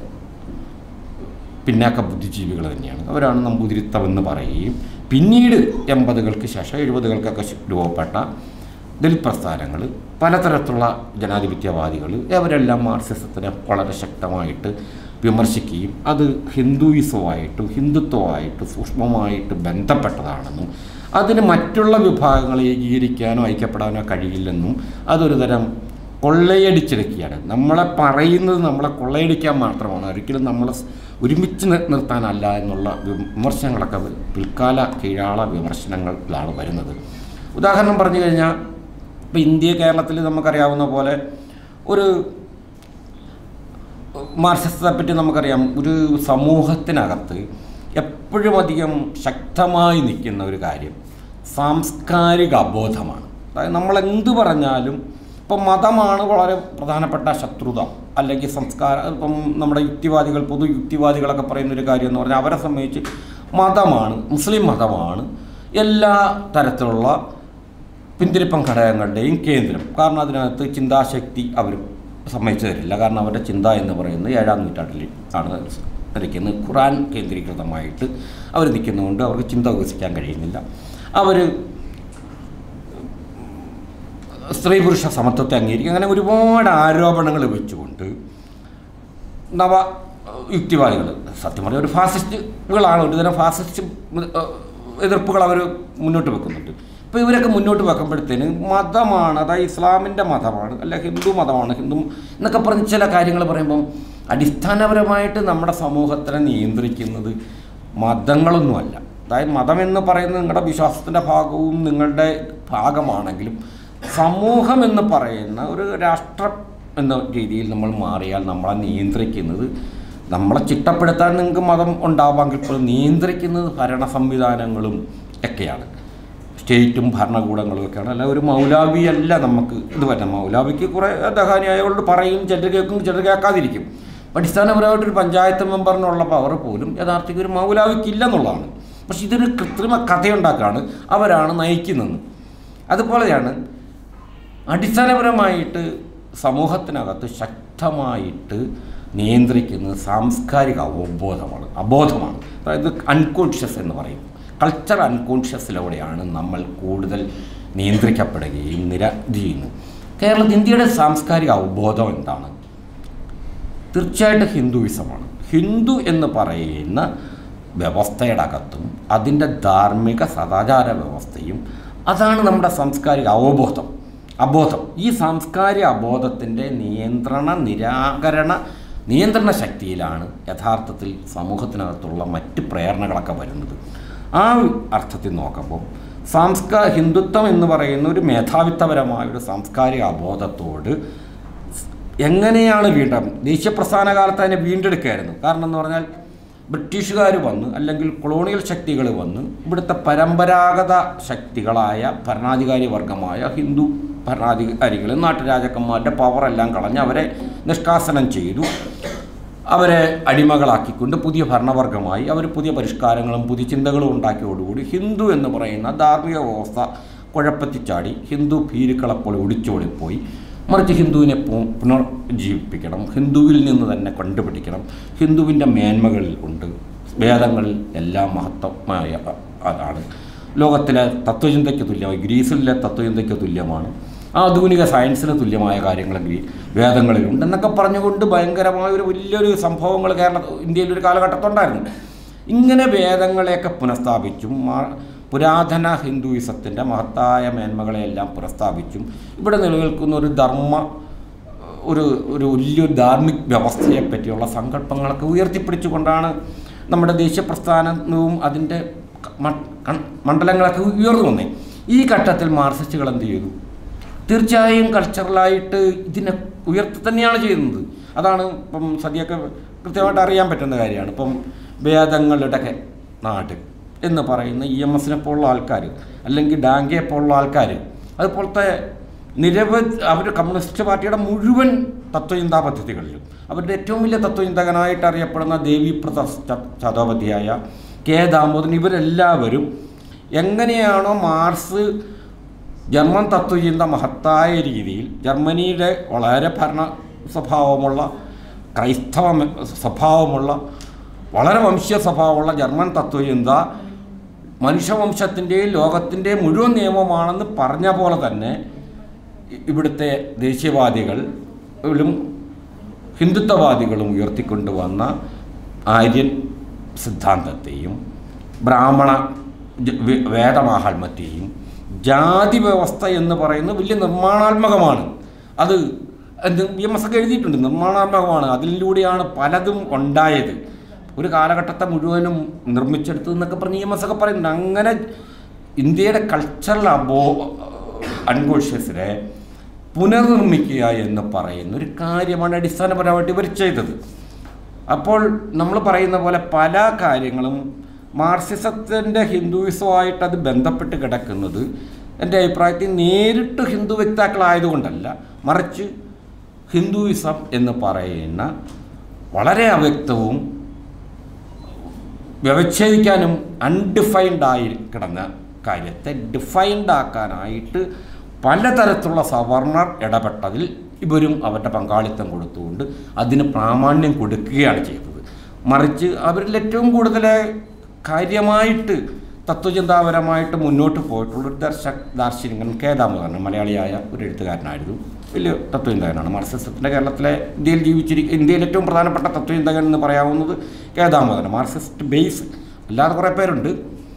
പിന്നാക്ക ബുദ്ധിജീവികൾ തന്നെയാണ് അവരാണ് നമ്പൂതിരിത്തം എന്ന് പറയുകയും പിന്നീട് എൺപതുകൾക്ക് ശേഷം എഴുപതുകൾക്കൊക്കെ ശ- രൂപപ്പെട്ട ദലിത് പ്രസ്ഥാനങ്ങൾ പലതരത്തിലുള്ള ജനാധിപത്യവാദികൾ അവരെല്ലാം മാർക്സിസത്തിനെ വളരെ ശക്തമായിട്ട് വിമർശിക്കുകയും അത് ഹിന്ദുയിസവുമായിട്ടും ഹിന്ദുത്വമായിട്ട് സൂക്ഷ്മമായിട്ട് ബന്ധപ്പെട്ടതാണെന്നും അതിന് മറ്റുള്ള വിഭാഗങ്ങളെ ഏകീകരിക്കാനോ ഐക്യപ്പെടാനോ കഴിയില്ലെന്നും അതൊരു തരം കൊള്ളയടിച്ചെടുക്കുകയാണ് നമ്മളെ പറയുന്നത് നമ്മളെ കൊള്ളയടിക്കാൻ മാത്രമാണ് ഒരിക്കലും നമ്മളെ സ് ഒരുമിച്ച് നി- നിർത്താനല്ല എന്നുള്ള വിമർശനങ്ങളൊക്കെ പിൽക്കാല കീഴാള വിമർശനങ്ങളിലാണ് വരുന്നത് ഉദാഹരണം പറഞ്ഞു കഴിഞ്ഞാൽ ഇപ്പോൾ ഇന്ത്യ കേരളത്തിൽ നമുക്കറിയാവുന്ന പോലെ ഒരു മാർക്സിസത്തെ പറ്റി നമുക്കറിയാം ഒരു സമൂഹത്തിനകത്ത് എപ്പോഴും അധികം ശക്തമായി നിൽക്കുന്ന ഒരു കാര്യം സാംസ്കാരിക അബോധമാണ് അതായത് നമ്മൾ എന്ത് പറഞ്ഞാലും ഇപ്പം മതമാണ് വളരെ പ്രധാനപ്പെട്ട ശത്രുത അല്ലെങ്കിൽ സംസ്കാരം ഇപ്പം നമ്മുടെ യുക്തിവാദികൾ പൊതു യുക്തിവാദികളൊക്കെ പറയുന്ന ഒരു കാര്യം എന്ന് പറഞ്ഞാൽ അവരെ സംബന്ധിച്ച് മതമാണ് മുസ്ലിം മതമാണ് എല്ലാ തരത്തിലുള്ള പിന്തിരിപ്പൻ ഘടകങ്ങളുടെയും കേന്ദ്രം കാരണം അതിനകത്ത് ചിന്താശക്തി അവർ സമ്മതിച്ചു തരില്ല കാരണം അവരുടെ ചിന്ത എന്ന് പറയുന്നത് ഏഴാം നൂറ്റാണ്ടിൽ ആണ് നിൽക്കുന്നത് ഖുറാൻ കേന്ദ്രീകൃതമായിട്ട് അവർ നിൽക്കുന്നതുകൊണ്ട് അവർക്ക് ചിന്ത വികസിക്കാൻ കഴിയുന്നില്ല അവർ സ്ത്രീ പുരുഷ സമത്വത്തെ അംഗീകരിക്കും അങ്ങനെ ഒരുപാട് ആരോപണങ്ങൾ വെച്ചുകൊണ്ട് നവ യുക്തിവാദികൾ സത്യം പറഞ്ഞാൽ ഒരു ഫാസിസ്റ്റുകളാണ് ഒരുതരം ഫാസിസ്റ്റ് ഏഹ്, എതിർപ്പുകൾ അവർ മുന്നോട്ട് വെക്കുന്നുണ്ട് ഇപ്പോൾ ഇവരൊക്കെ മുന്നോട്ട് വെക്കുമ്പോഴത്തേന് മതമാണ് അതായത് ഇസ്ലാമിൻ്റെ മതമാണ് അല്ല ഹിന്ദു മതമാണ് ഹിന്ദു എന്നൊക്കെ പറഞ്ഞ് ചില കാര്യങ്ങൾ പറയുമ്പം അടിസ്ഥാനപരമായിട്ട് നമ്മുടെ സമൂഹത്തിനെ നിയന്ത്രിക്കുന്നത് മതങ്ങളൊന്നുമല്ല അതായത് മതം എന്ന് പറയുന്നത് നിങ്ങളുടെ വിശ്വാസത്തിൻ്റെ ഭാഗവും നിങ്ങളുടെ ഭാഗമാണെങ്കിലും സമൂഹം എന്ന് പറയുന്ന ഒരു രാഷ്ട്രം എന്ന രീതിയിൽ നമ്മൾ മാറിയാൽ നമ്മളെ നിയന്ത്രിക്കുന്നത് നമ്മളെ ചിട്ടപ്പെടുത്താൻ നിങ്ങൾക്ക് മതം ഉണ്ടാവാമെങ്കിൽ പോലും നിയന്ത്രിക്കുന്നത് ഭരണ സംവിധാനങ്ങളും ഒക്കെയാണ് സ്റ്റേറ്റും ഭരണകൂടങ്ങളും ഒക്കെയാണ് അല്ല ഒരു മൗലാവി അല്ല നമുക്ക് ഇത് പറ്റാം മൗലാവിക്ക് കുറേ ദഹാനിയായതുകൊണ്ട് പറയും ചിലർ കേൾക്കും ചിലർ കേൾക്കാതിരിക്കും അടിസ്ഥാനപരമായിട്ടൊരു പഞ്ചായത്ത് മെമ്പറിനുള്ള പവർ പോലും യഥാർത്ഥത്തിൽ ഒരു മൗലാവിക്ക് ഇല്ലെന്നുള്ളതാണ് പക്ഷെ ഇതൊരു കൃത്രിമ കഥയുണ്ടാക്കാണ് അവരാണ് നയിക്കുന്നത് അതുപോലെയാണ് അടിസ്ഥാനപരമായിട്ട് സമൂഹത്തിനകത്ത് ശക്തമായിട്ട് നിയന്ത്രിക്കുന്നത് സാംസ്കാരിക അവബോധമാണ് അബോധമാണ് അതായത് അൺകോൺഷ്യസ് എന്ന് പറയും കൾച്ചർ അൺകോൺഷ്യസിലൂടെയാണ് നമ്മൾ കൂടുതൽ നിയന്ത്രിക്കപ്പെടുകയും നിര ഇത് ചെയ്യുന്നത് കേരളത്തിൽ ഇന്ത്യയുടെ സാംസ്കാരിക അവബോധം എന്താണ് തീർച്ചയായിട്ടും ഹിന്ദുയിസമാണ് ഹിന്ദു എന്ന് പറയുന്ന വ്യവസ്ഥയുടെ അകത്തും അതിൻ്റെ ധാർമ്മിക സദാചാര വ്യവസ്ഥയും അതാണ് നമ്മുടെ സാംസ്കാരിക അവബോധം അബോധം ഈ സാംസ്കാരിക അബോധത്തിൻ്റെ നിയന്ത്രണ നിരാകരണ നിയന്ത്രണ ശക്തിയിലാണ് യഥാർത്ഥത്തിൽ സമൂഹത്തിനകത്തുള്ള മറ്റ് പ്രേരണകളൊക്കെ വരുന്നത് ആ അർത്ഥത്തിൽ നോക്കുമ്പോൾ സാംസ്കാ ഹിന്ദുത്വം എന്ന് പറയുന്ന ഒരു മേധാവിത്വപരമായ ഒരു സാംസ്കാരിക അബോധത്തോട് എങ്ങനെയാണ് വീണ്ടും ദേശീയ പ്രസ്ഥാന കാലത്ത് അതിനെ വീണ്ടെടുക്കുകയായിരുന്നു കാരണം എന്ന് പറഞ്ഞാൽ ബ്രിട്ടീഷുകാർ വന്ന് അല്ലെങ്കിൽ കൊളോണിയൽ ശക്തികൾ വന്ന് ഇവിടുത്തെ പരമ്പരാഗത ശക്തികളായ ഭരണാധികാരി വർഗമായ ഹിന്ദു ഭരണാധികാരികൾ നാട്ടുരാജാക്കന്മാരുടെ പവറെല്ലാം കളഞ്ഞ് അവരെ നിഷ്കാസനം ചെയ്തു അവരെ അടിമകളാക്കിക്കൊണ്ട് പുതിയ ഭരണവർഗമായി അവർ പുതിയ പരിഷ്കാരങ്ങളും പുതിയ ചിന്തകളും ഉണ്ടാക്കിയോടുകൂടി ഹിന്ദു എന്ന് പറയുന്ന ധാർമ്മിക വ്യവസ്ഥ കുഴപ്പത്തിച്ചാടി ഹിന്ദു ഭീരുക്കളപ്പോൾ ഒടിച്ചോടിപ്പോയി മറിച്ച് ഹിന്ദുവിനെ പു- പുനർജീവിപ്പിക്കണം ഹിന്ദുവിൽ നിന്ന് തന്നെ കണ്ടുപിടിക്കണം ഹിന്ദുവിൻ്റെ മേന്മകളിൽ ഉണ്ട് വേദങ്ങളിൽ എല്ലാം മഹത്വമായ അതാണ് ലോകത്തിലെ തത്വചിന്തയ്ക്ക് തുല്യമായി ഗ്രീസിലെ തത്വചിന്തയ്ക്ക് തുല്യമാണ് ആധുനിക സയൻസിന് തുല്യമായ കാര്യങ്ങൾ ഗ്രീ വേദങ്ങളിലുണ്ട് എന്നൊക്കെ പറഞ്ഞുകൊണ്ട് ഭയങ്കരമായ ഒരു വലിയൊരു സംഭവങ്ങൾ കേരള ഇന്ത്യയിൽ ഒരു കാലഘട്ടത്തുണ്ടായിരുന്നു ഇങ്ങനെ വേദങ്ങളെയൊക്കെ പുനഃസ്ഥാപിച്ചും മാ- പുരാതന ഹിന്ദുയിസത്തിൻ്റെ മഹത്തായ മേന്മകളെയെല്ലാം പുനഃസ്ഥാപിച്ചും ഇവിടെ നിലനിൽക്കുന്ന ഒരു ധർമ്മ ഒരു ഒരു വലിയൊരു ധാർമ്മിക വ്യവസ്ഥയെ പറ്റിയുള്ള സങ്കല്പങ്ങളൊക്കെ ഉയർത്തിപ്പിടിച്ചുകൊണ്ടാണ് നമ്മുടെ ദേശീയ പ്രസ്ഥാനവും അതിൻ്റെ മ- കൺ- മണ്ഡലങ്ങളൊക്കെ ഉയർന്നു വന്നേ ഈ ഘട്ടത്തിൽ മാർസിസ്റ്റുകൾ എന്ത് ചെയ്തു തീർച്ചയായും കൾച്ചറലായിട്ട് ഇതിനെ ഉയർത്തി തന്നെയാണ് ചെയ്യുന്നത് അതാണ് ഇപ്പം സദ്യയൊക്കെ കൃത്യമായിട്ട് അറിയാൻ പറ്റുന്ന കാര്യമാണ് ഇപ്പം വേദങ്ങളുടെ നാട് എന്ന് പറയുന്ന ഇ എം എസിനെ പോലുള്ള ആൾക്കാർ അല്ലെങ്കിൽ ഡാങ്കയെ പോലുള്ള ആൾക്കാർ അതുപോലത്തെ നിരവധി അവർ കമ്മ്യൂണിസ്റ്റ് പാർട്ടിയുടെ മുഴുവൻ തത്വചിന്താ പദ്ധതികളിലും അവരുടെ ഏറ്റവും വലിയ തത്വചിന്തകനായിട്ട് അറിയപ്പെടുന്ന ദേവിപ്രത ചതോപതിയായ കെ ദാമോദരൻ ഇവരെല്ലാവരും എങ്ങനെയാണോ മാർസ് ജർമ്മൻ തത്വചിന്ത മഹത്തായ രീതിയിൽ ജർമ്മനിയുടെ വളരെ ഭരണ സ്വഭാവമുള്ള ക്രൈസ്തവ മ- സ്വഭാവമുള്ള വളരെ വംശീയ സ്വഭാവമുള്ള ജർമ്മൻ തത്വചിന്ത മനുഷ്യവംശത്തിൻ്റെയും ലോകത്തിൻ്റെയും മുഴുവൻ നിയമമാണെന്ന് പറഞ്ഞ പോലെ തന്നെ ഇ- ഇവിടുത്തെ ദേശീയവാദികളും ഹിന്ദുത്വവാദികളും ഉയർത്തിക്കൊണ്ടുവന്ന ആര്യൻ സിദ്ധാന്തത്തെയും ബ്രാഹ്മണ ജ- വേ- വേദമാഹാത്മ്യത്തെയും ജാതി വ്യവസ്ഥ എന്ന് പറയുന്നത് വലിയ നിർമ്മാണാത്മകമാണ് അത് എന്ത് വി എം എസ് ഒക്കെ എഴുതിയിട്ടുണ്ട് നിർമ്മാണാത്മകമാണ് അതിലൂടെയാണ് പലതും ഉണ്ടായത് ഒരു കാലഘട്ടത്തെ മുഴുവനും നിർമ്മിച്ചെടുത്തു എന്നൊക്കെ പറഞ്ഞ് ഇ എം എസ് ഒക്കെ പറയുന്നുണ്ട് അങ്ങനെ ഇന്ത്യയുടെ കൾച്ചറൽ അബോ അൺകോൺഷ്യസിനെ പുനർനിർമ്മിക്കുക എന്ന് പറയുന്ന ഒരു കാര്യമാണ് അടിസ്ഥാനപരമായിട്ട് ഇവർ ചെയ്തത് അപ്പോൾ നമ്മൾ പറയുന്ന പോലെ പല കാര്യങ്ങളും മാർസിസത്തിൻ്റെ ഹിന്ദുയിസമായിട്ട് അത് ബന്ധപ്പെട്ട് കിടക്കുന്നത് എൻ്റെ അഭിപ്രായത്തിൽ നേരിട്ട് ഹിന്ദു വ്യക്താക്കളായതുകൊണ്ടല്ല മറിച്ച് ഹിന്ദുയിസം എന്ന് പറയുന്ന വളരെ അവ്യക്തവും വ്യവച്ഛേദിക്കാനും അൺഡിഫൈൻഡ് ആയി കിടന്ന കാര്യത്തെ ഡിഫൈൻഡ് ആക്കാനായിട്ട് പലതരത്തിലുള്ള സവർണർ ഇടപെട്ടതിൽ ഇവരും അവരുടെ പങ്കാളിത്തം കൊടുത്തുകൊണ്ട് അതിന് പ്രാമാണ്യം കൊടുക്കുകയാണ് ചെയ്തത് മറിച്ച് അവരിൽ ഏറ്റവും കൂടുതൽ കാര്യമായിട്ട് തത്വചിന്താപരമായിട്ട് മുന്നോട്ട് പോയിട്ടുള്ള ഒരു ദർശ ദാർശനികൻ കെ ദാമോദരൻ മലയാളിയായ ഒരു എഴുത്തുകാരനായിരുന്നു വലിയ തത്വചിന്തകനാണ് മാർക്സിസത്തിൻ്റെ കേരളത്തിലെ ഇന്ത്യയിൽ ജീവിച്ചിരിക്കുന്ന ഇന്ത്യയിൽ ഏറ്റവും പ്രധാനപ്പെട്ട തത്വചിന്തകൻ എന്ന് പറയാവുന്നത് കെ ദാമോദരൻ മാർക്സിസ്റ്റ് ബേസ് അല്ലാതെ കുറേ പേരുണ്ട്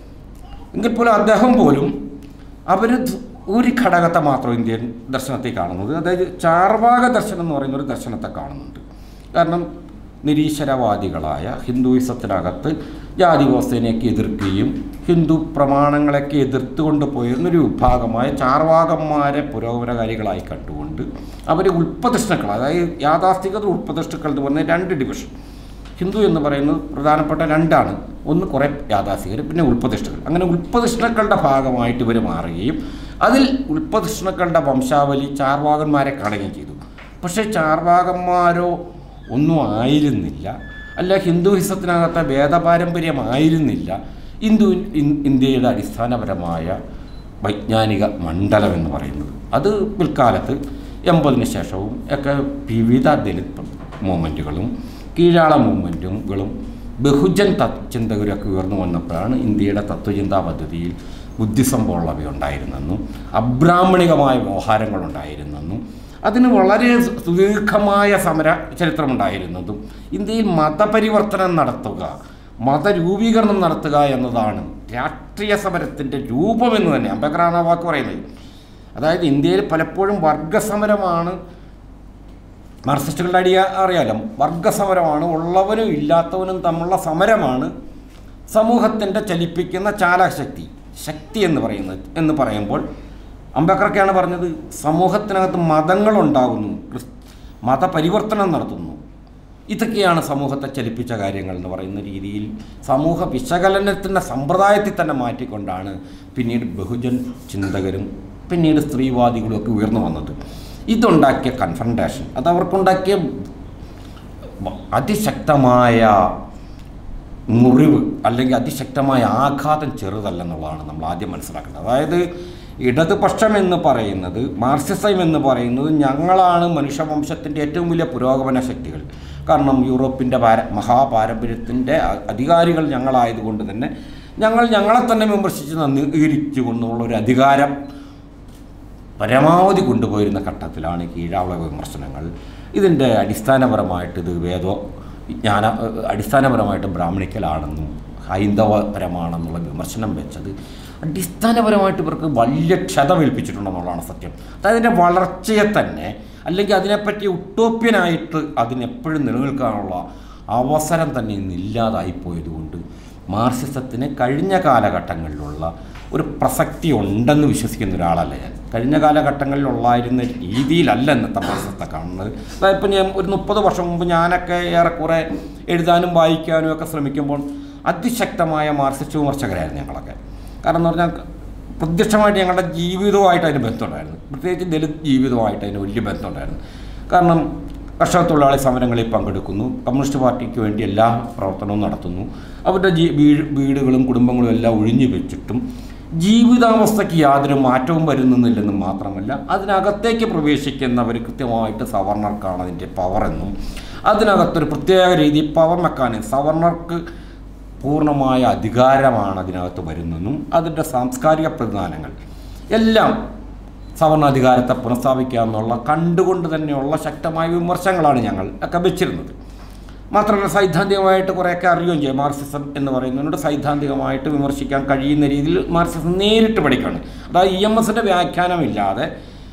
എങ്കിൽ പോലും അദ്ദേഹം പോലും അവർ ഒരു ഘടകത്തെ മാത്രം ഇന്ത്യൻ ദർശനത്തിൽ കാണുന്നത് അതായത് ചാർവാക ദർശനം എന്ന് പറയുന്ന ഒരു ദർശനത്തെ കാണുന്നുണ്ട് കാരണം നിരീശ്വരവാദികളായ ഹിന്ദുയിസത്തിനകത്ത് ജാതി വ്യവസ്ഥേനെയൊക്കെ എതിർക്കുകയും ഹിന്ദു പ്രമാണങ്ങളൊക്കെ എതിർത്തുകൊണ്ട് പോയിരുന്നൊരു വിഭാഗമായ ചാർവാകന്മാരെ പുരോഗമനകാരികളായി കണ്ടുകൊണ്ട് അവർ ഉൽപ്പതിഷ്ണുക്കൾ അതായത് യാഥാസ്ഥികത ഉൽപ്പതിഷ്ണുക്കൾ എന്ന് പറഞ്ഞ രണ്ട് ഡിവിഷൻ ഹിന്ദു എന്ന് പറയുന്നത് പ്രധാനപ്പെട്ട രണ്ടാണ് ഒന്ന് കുറേ യാഥാസ്ഥികർ പിന്നെ ഉൽപ്പതിഷ്ണുക്കൾ അങ്ങനെ ഉൽപ്പതിഷ്ണുക്കളുടെ ഭാഗമായിട്ട് ഇവർ മാറുകയും അതിൽ ഉൽപ്പതിഷ്ണുക്കളുടെ വംശാവലി ചാർവാകന്മാരെ കാണുകയും ചെയ്തു പക്ഷേ ചാർവാകന്മാരോ ഒന്നും ആയിരുന്നില്ല അല്ല ഹിന്ദുഹിസത്തിനകത്തെ വേദപാരമ്പര്യമായിരുന്നില്ല ഹിന്ദു ഇൻ- ഇന്ത്യയുടെ അടിസ്ഥാനപരമായ വൈജ്ഞാനിക മണ്ഡലം എന്ന് പറയുന്നത് അത് പിൽക്കാലത്ത് എൺപതിന് ശേഷവും ഒക്കെ വിവിധ ദലിത് മൂവ്മെൻറ്റുകളും കീഴാള മൂവ്മെൻറ്റുകളും ബഹുജൻ തത് ചിന്തകരൊക്കെ ഉയർന്നു വന്നപ്പോഴാണ് ഇന്ത്യയുടെ തത്വചിന്താ പദ്ധതിയിൽ ബുദ്ധിസം പോലുള്ളവയുണ്ടായിരുന്നെന്നും അബ്രാഹ്മണികമായ വ്യവഹാരങ്ങളുണ്ടായിരുന്നെന്നും അതിന് വളരെ സുദീർഘമായ സമര ചരിത്രമുണ്ടായിരുന്നതും ഇന്ത്യയിൽ മതപരിവർത്തനം നടത്തുക മതരൂപീകരണം നടത്തുക എന്നതാണ് രാഷ്ട്രീയ സമരത്തിൻ്റെ രൂപമെന്ന് തന്നെ അംബേദ്കറാണ് ആ വാക്ക് പറയുന്നത് അതായത് ഇന്ത്യയിൽ പലപ്പോഴും വർഗസമരമാണ് മാർക്സിസ്റ്റുകളുടെ അടിയ അറിയാലോ വർഗസമരമാണ് ഉള്ളവനും ഇല്ലാത്തവനും തമ്മിലുള്ള സമരമാണ് സമൂഹത്തിൻ്റെ ചലിപ്പിക്കുന്ന ചാലകശക്തി ശക്തി എന്ന് പറയുന്നത് എന്ന് പറയുമ്പോൾ അംബേദ്കറൊക്കെയാണ് പറഞ്ഞത് സമൂഹത്തിനകത്ത് മതങ്ങളുണ്ടാകുന്നു ക്രിസ് മതപരിവർത്തനം നടത്തുന്നു ഇതൊക്കെയാണ് സമൂഹത്തെ ചലിപ്പിച്ച കാര്യങ്ങൾ എന്ന് പറയുന്ന രീതിയിൽ സമൂഹ വിശകലനത്തിൻ്റെ സമ്പ്രദായത്തിൽ തന്നെ മാറ്റിക്കൊണ്ടാണ് പിന്നീട് ബഹുജൻ ചിന്തകരും പിന്നീട് സ്ത്രീവാദികളും ഒക്കെ ഉയർന്നു വന്നത് ഇതുണ്ടാക്കിയ കൺഫ്രണ്ടേഷൻ അത് അവർക്കുണ്ടാക്കിയ വ- അതിശക്തമായ മുറിവ് അല്ലെങ്കിൽ അതിശക്തമായ ആഘാതം ചെറുതല്ലെന്നുള്ളതാണ് നമ്മൾ ആദ്യം മനസ്സിലാക്കേണ്ടത് അതായത് ഇടതുപക്ഷം എന്ന് പറയുന്നത് മാർക്സിസം എന്ന് പറയുന്നത് ഞങ്ങളാണ് മനുഷ്യവംശത്തിൻ്റെ ഏറ്റവും വലിയ പുരോഗമന ശക്തികൾ കാരണം യൂറോപ്പിൻ്റെ പാര മഹാപാരമ്പര്യത്തിൻ്റെ അ- അധികാരികൾ ഞങ്ങളായതുകൊണ്ട് തന്നെ ഞങ്ങൾ ഞങ്ങളെ തന്നെ വിമർശിച്ച് നന്ദീകരിച്ചുകൊണ്ടുള്ള ഒരു അധികാരം പരമാവധി കൊണ്ടുപോയിരുന്ന ഘട്ടത്തിലാണ് ഈ കീഴാവള വിമർശനങ്ങൾ ഇതിൻ്റെ അടിസ്ഥാനപരമായിട്ട് ഇത് വേദോ ജ്ഞാന അടിസ്ഥാനപരമായിട്ട് ബ്രാഹ്മണിക്കലാണെന്നും ഹൈന്ദവപരമാണെന്നുള്ള വിമർശനം വെച്ചത് അടിസ്ഥാനപരമായിട്ട് ഇവർക്ക് വലിയ ക്ഷതമേൽപ്പിച്ചിട്ടുണ്ടെന്നുള്ളതാണ് സത്യം അതായത് അതിൻ്റെ വളർച്ചയെ തന്നെ അല്ലെങ്കിൽ അതിനെപ്പറ്റി ഉട്ടോപ്യനായിട്ട് അതിനെപ്പോഴും നിലനിൽക്കാനുള്ള അവസരം തന്നെ ഇന്ന് ഇല്ലാതായിപ്പോയതുകൊണ്ട് മാർക്സിസത്തിന് കഴിഞ്ഞ കാലഘട്ടങ്ങളിലുള്ള ഒരു പ്രസക്തി ഉണ്ടെന്ന് വിശ്വസിക്കുന്ന ഒരാളല്ല ഞാൻ കഴിഞ്ഞ കാലഘട്ടങ്ങളിലുള്ളായിരുന്ന രീതിയിലല്ല ഇന്നത്തെ മാർക്സിസത്തെ കാണുന്നത് അതായത് ഇപ്പം ഞാൻ ഒരു മുപ്പത് വർഷം മുമ്പ് ഞാനൊക്കെ ഏറെക്കുറെ എഴുതാനും വായിക്കാനും ഒക്കെ ശ്രമിക്കുമ്പോൾ അതിശക്തമായ മാർക്സിസ്റ്റ് വിമർശകരായിരുന്നു ഞങ്ങളൊക്കെ കാരണം എന്ന് പറഞ്ഞാൽ പ്രത്യക്ഷമായിട്ട് ഞങ്ങളുടെ ജീവിതവുമായിട്ട് അതിന് ബന്ധമുണ്ടായിരുന്നു പ്രത്യേകിച്ച് ദലിത് ജീവിതവുമായിട്ട് അതിന് വലിയ ബന്ധമുണ്ടായിരുന്നു കാരണം കർഷക തൊഴിലാളി സമരങ്ങളിൽ പങ്കെടുക്കുന്നു കമ്മ്യൂണിസ്റ്റ് പാർട്ടിക്ക് വേണ്ടി എല്ലാ പ്രവർത്തനവും നടത്തുന്നു അവരുടെ ജീ വീ- വീടുകളും കുടുംബങ്ങളും എല്ലാം ഒഴിഞ്ഞു വെച്ചിട്ടും ജീവിതാവസ്ഥയ്ക്ക് യാതൊരു മാറ്റവും വരുന്നില്ലെന്നും മാത്രമല്ല അതിനകത്തേക്ക് പ്രവേശിക്കുന്നവർ കൃത്യമായിട്ട് സവർണർക്കാണ് അതിൻ്റെ പവറെന്നും അതിനകത്തൊരു പ്രത്യേക രീതി പവർ മെക്കാനിസം സവർണർക്ക് പൂർണ്ണമായ അധികാരമാണ് അതിനകത്ത് വരുന്നതെന്നും അതിൻ്റെ സാംസ്കാരിക പ്രതിദാനങ്ങൾ എല്ലാം സവർണാധികാരത്തെ പുനഃസ്ഥാപിക്കുക എന്നുള്ള കണ്ടുകൊണ്ട് തന്നെയുള്ള ശക്തമായ വിമർശനങ്ങളാണ് ഞങ്ങൾ ഒക്കെ വെച്ചിരുന്നത് മാത്രമല്ല സൈദ്ധാന്തികമായിട്ട് കുറേയൊക്കെ അറിയുകയും ചെയ്യും മാർക്സിസം എന്ന് പറയുന്നതിനോട് സൈദ്ധാന്തികമായിട്ട് വിമർശിക്കാൻ കഴിയുന്ന രീതിയിൽ മാർക്സിസം നേരിട്ട് പഠിക്കുകയാണ് അതായത് ഇ എം എസിൻ്റെ വ്യാഖ്യാനമില്ലാതെ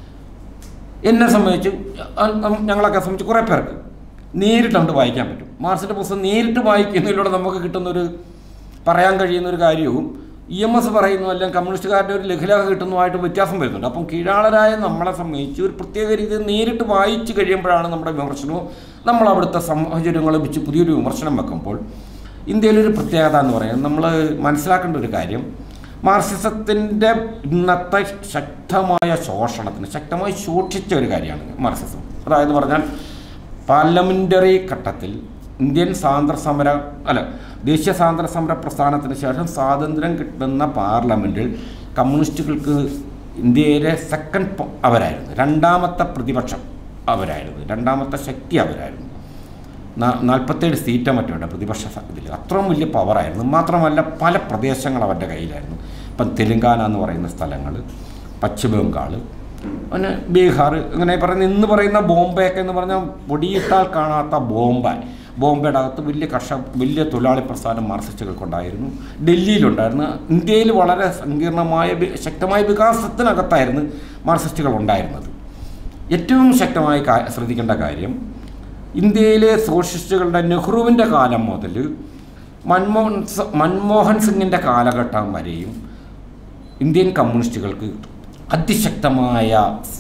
എന്നെ സംബന്ധിച്ച് അ- അ- ഞങ്ങളൊക്കെ സംബന്ധിച്ച് കുറേ പേർക്ക് നേരിട്ട് നമുക്ക് വായിക്കാൻ പറ്റും മാർക്സിൻ്റെ പുസ്തകം നേരിട്ട് വായിക്കുന്നതിലൂടെ നമുക്ക് കിട്ടുന്നൊരു പറയാൻ കഴിയുന്ന ഒരു കാര്യവും ഇ എം എസ് പറയുന്നു അല്ലെങ്കിൽ കമ്മ്യൂണിസ്റ്റുകാരുടെ ഒരു ലഘുലേഖ കിട്ടുന്നതുമായിട്ട് വ്യത്യാസം വരുന്നുണ്ട് അപ്പം കീഴാളരായ നമ്മളെ സംബന്ധിച്ച് ഒരു പ്രത്യേക രീതിയിൽ നേരിട്ട് വായിച്ച് കഴിയുമ്പോഴാണ് നമ്മുടെ വിമർശനവും നമ്മൾ അവിടുത്തെ സാഹചര്യങ്ങളും വെച്ച് പുതിയൊരു വിമർശനം വെക്കുമ്പോൾ ഇന്ത്യയിലൊരു പ്രത്യേകത എന്ന് പറയുന്നത് നമ്മൾ മനസ്സിലാക്കേണ്ട ഒരു കാര്യം മാർക്സിസത്തിൻ്റെ ഇന്നത്തെ ശക്തമായ ശോഷണത്തിന് ശക്തമായി ശോഷിച്ച ഒരു കാര്യമാണ് മാർക്സിസം അതായത് പറഞ്ഞാൽ പാർലമെൻ്ററി ഘട്ടത്തിൽ ഇന്ത്യൻ സ്വാതന്ത്ര്യ സമര അല്ല ദേശീയ സ്വാതന്ത്ര്യ സമര പ്രസ്ഥാനത്തിന് ശേഷം സ്വാതന്ത്ര്യം കിട്ടുന്ന പാർലമെൻറ്റിൽ കമ്മ്യൂണിസ്റ്റുകൾക്ക് ഇന്ത്യയിലെ സെക്കൻഡ് പ- അവരായിരുന്നു രണ്ടാമത്തെ പ്രതിപക്ഷം അവരായിരുന്നു രണ്ടാമത്തെ ശക്തി അവരായിരുന്നു നാൽപ്പത്തേഴ് സീറ്റോ മറ്റോ ഉണ്ട് പ്രതിപക്ഷ ഇതിൽ അത്രയും വലിയ പവറായിരുന്നു മാത്രമല്ല പല പ്രദേശങ്ങൾ അവരുടെ കയ്യിലായിരുന്നു ഇപ്പം തെലുങ്കാന എന്ന് പറയുന്ന സ്ഥലങ്ങൾ പശ്ചിമ ബംഗാൾ പിന്നെ ബീഹാർ ഇങ്ങനെ പറയുന്ന ഇന്ന് പറയുന്ന ബോംബെ ഒക്കെ എന്ന് പറഞ്ഞാൽ പൊടിയിട്ടാൽ കാണാത്ത ബോംബെ ബോംബെയുടെ അകത്ത് വലിയ കർഷക വലിയ തൊഴിലാളി പ്രസ്ഥാനം മാർക്സിസ്റ്റുകൾക്കുണ്ടായിരുന്നു ഡൽഹിയിലുണ്ടായിരുന്നു ഇന്ത്യയിൽ വളരെ സങ്കീർണമായ വി- ശക്തമായ വികാസത്തിനകത്തായിരുന്നു മാർക്സിസ്റ്റുകൾ ഉണ്ടായിരുന്നത് ഏറ്റവും ശക്തമായി കാ- ശ്രദ്ധിക്കേണ്ട കാര്യം ഇന്ത്യയിലെ സോഷ്യലിസ്റ്റുകളുടെ നെഹ്റുവിൻ്റെ കാലം മുതൽ മൻമോഹൻ സ- മൻമോഹൻ സിംഗിൻ്റെ കാലഘട്ടം വരെയും ഇന്ത്യൻ കമ്മ്യൂണിസ്റ്റുകൾക്ക് അതിശക്തമായ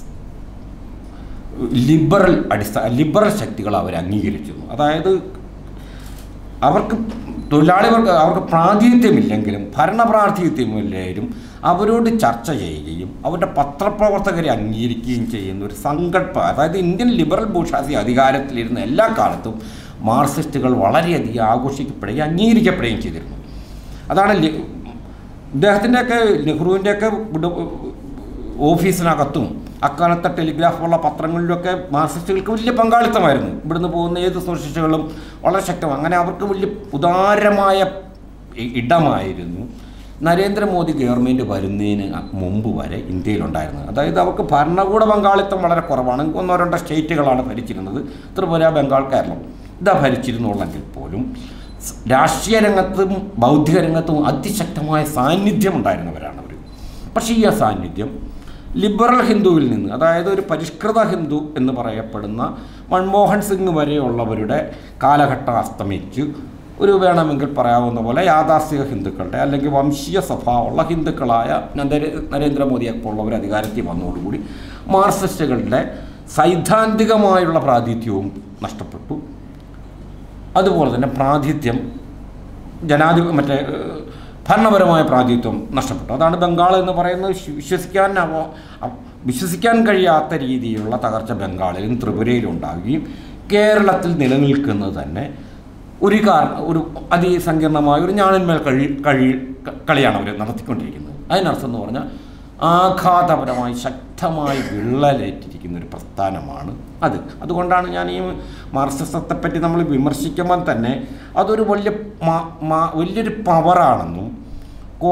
ലിബറൽ അടിസ്ഥാന ലിബറൽ ശക്തികൾ അവർ അംഗീകരിച്ചിരുന്നു അതായത് അവർക്ക് തൊഴിലാളി വർഗ അവർക്ക് പ്രാതിനിധ്യമില്ലെങ്കിലും ഭരണപ്രാതിനിധ്യമില്ലെങ്കിലും അവരോട് ചർച്ച ചെയ്യുകയും അവരുടെ പത്രപ്രവർത്തകരെ അംഗീകരിക്കുകയും ചെയ്യുന്ന ഒരു സങ്കല്പം അതായത് ഇന്ത്യൻ ലിബറൽ ഭൂഷാസി അധികാരത്തിലിരുന്ന എല്ലാ കാലത്തും മാർക്സിസ്റ്റുകൾ വളരെയധികം ആഘോഷിക്കപ്പെടുകയും അംഗീകരിക്കപ്പെടുകയും ചെയ്തിരുന്നു അതാണ് ലി- ഇദ്ദേഹത്തിൻ്റെയൊക്കെ നെഹ്റുവിൻ്റെയൊക്കെ ഇവിടെ ഓഫീസിനകത്തും അക്കാലത്തെ ടെലിഗ്രാഫ് ഉള്ള പത്രങ്ങളിലൊക്കെ മാർക്സിസ്റ്റുകൾക്ക് വലിയ പങ്കാളിത്തമായിരുന്നു ഇവിടുന്ന് പോകുന്ന ഏത് സോഷ്യലിസ്റ്റുകളും വളരെ ശക്തം അങ്ങനെ അവർക്ക് വലിയ ഉദാരമായ ഇ- ഇടമായിരുന്നു നരേന്ദ്രമോദി ഗവൺമെൻറ് വരുന്നതിന് മുമ്പ് വരെ ഇന്ത്യയിലുണ്ടായിരുന്നത് അതായത് അവർക്ക് ഭരണകൂട പങ്കാളിത്തം വളരെ കുറവാണ് ഒന്നോ രണ്ടോ സ്റ്റേറ്റുകളാണ് ഭരിച്ചിരുന്നത് ത്രിപുര ബംഗാൾ കേരളം ഇതാ ഭരിച്ചിരുന്നുള്ളെങ്കിൽ പോലും സ് രാഷ്ട്രീയ രംഗത്തും ബൗദ്ധിക രംഗത്തും അതിശക്തമായ സാന്നിധ്യം ഉണ്ടായിരുന്നവരാണ് അവർ പക്ഷേ ഈ സാന്നിധ്യം ലിബറൽ ഹിന്ദുവിൽ നിന്ന് അതായത് ഒരു പരിഷ്കൃത ഹിന്ദു എന്ന് പറയപ്പെടുന്ന മൻമോഹൻ സിംഗ് വരെയുള്ളവരുടെ കാലഘട്ടം അസ്തമിച്ച് ഒരു വേണമെങ്കിൽ പറയാവുന്ന പോലെ യാഥാസ്ഥിക ഹിന്ദുക്കളുടെ അല്ലെങ്കിൽ വംശീയ സ്വഭാവമുള്ള ഹിന്ദുക്കളായ നരേ- നരേന്ദ്രമോദിയൊക്കെ ഉള്ളവർ അധികാരത്തിൽ വന്നതോടുകൂടി മാർക്സിസ്റ്റുകളുടെ സൈദ്ധാന്തികമായുള്ള പ്രാതിനിധ്യവും നഷ്ടപ്പെട്ടു അതുപോലെ തന്നെ പ്രാതിനിധ്യം ജനാധിപ മറ്റേ ഏഹ്, ഭരണപരമായ പ്രാതിനിധ്യം നഷ്ടപ്പെട്ടു അതാണ് ബംഗാൾ എന്ന് പറയുന്നത് വിശ്വ- വിശ്വസിക്കാൻ അവ- അ- വിശ്വസിക്കാൻ കഴിയാത്ത രീതിയിലുള്ള തകർച്ച ബംഗാളിലും ത്രിപുരയിലും ഉണ്ടാവുകയും കേരളത്തിൽ നിലനിൽക്കുന്നത് തന്നെ ഒരു കാരണം ഒരു അതിസങ്കീർണമായ ഒരു ഞാണിന്മേൽ കഴി കഴി ക- കളിയാണ് അവർ നടത്തിക്കൊണ്ടിരിക്കുന്നത് അതിനർത്ഥം എന്ന് പറഞ്ഞാൽ ആഘാതപരമായി ശക്തമായി വിള്ളലേറ്റിരിക്കുന്ന ഒരു പ്രസ്ഥാനമാണ് അത് അതുകൊണ്ടാണ് ഞാൻ ഈ മാർക്സിസത്തെപ്പറ്റി നമ്മൾ വിമർശിക്കുമ്പോൾ തന്നെ അതൊരു വലിയ മ- മ- വലിയൊരു പവറാണെന്നും കോ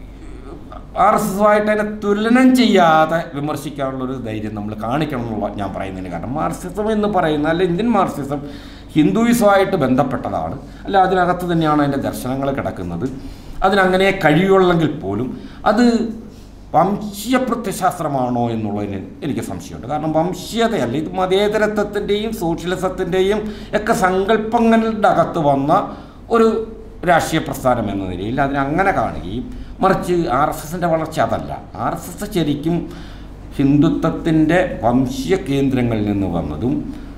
ആർ എസ് എസുമായിട്ട് അതിനെ തുലനം ചെയ്യാതെ വിമർശിക്കാനുള്ളൊരു ധൈര്യം നമ്മൾ കാണിക്കണം എന്നുള്ള ഞാൻ പറയുന്നതിന് കാരണം മാർക്സിസം എന്ന് പറയുന്ന അല്ല ഇന്ത്യൻ മാർക്സിസം ഹിന്ദുയിസമായിട്ട് ബന്ധപ്പെട്ടതാണ് അല്ല അതിനകത്ത് തന്നെയാണ് അതിൻ്റെ ദർശനങ്ങൾ കിടക്കുന്നത് അതിനങ്ങനെ കഴിയുള്ളെങ്കിൽ പോലും അത് വംശീയ പ്രത്യശാസ്ത്രമാണോ എന്നുള്ളതിന് എനിക്ക് സംശയമുണ്ട് കാരണം വംശീയതയല്ല ഇത് മതേതരത്വത്തിൻ്റെയും സോഷ്യലിസത്തിൻ്റെയും ഒക്കെ സങ്കല്പങ്ങളുടെ അകത്ത് വന്ന ഒരു രാഷ്ട്രീയ പ്രസ്ഥാനം എന്ന നിലയിൽ അതിനെ അങ്ങനെ കാണുകയും മറിച്ച് ആർ എസ് എസിൻ്റെ വളർച്ച അതല്ല ആർ എസ് എസ് ശരിക്കും ഹിന്ദുത്വത്തിൻ്റെ വംശീയ കേന്ദ്രങ്ങളിൽ നിന്ന് വന്നതും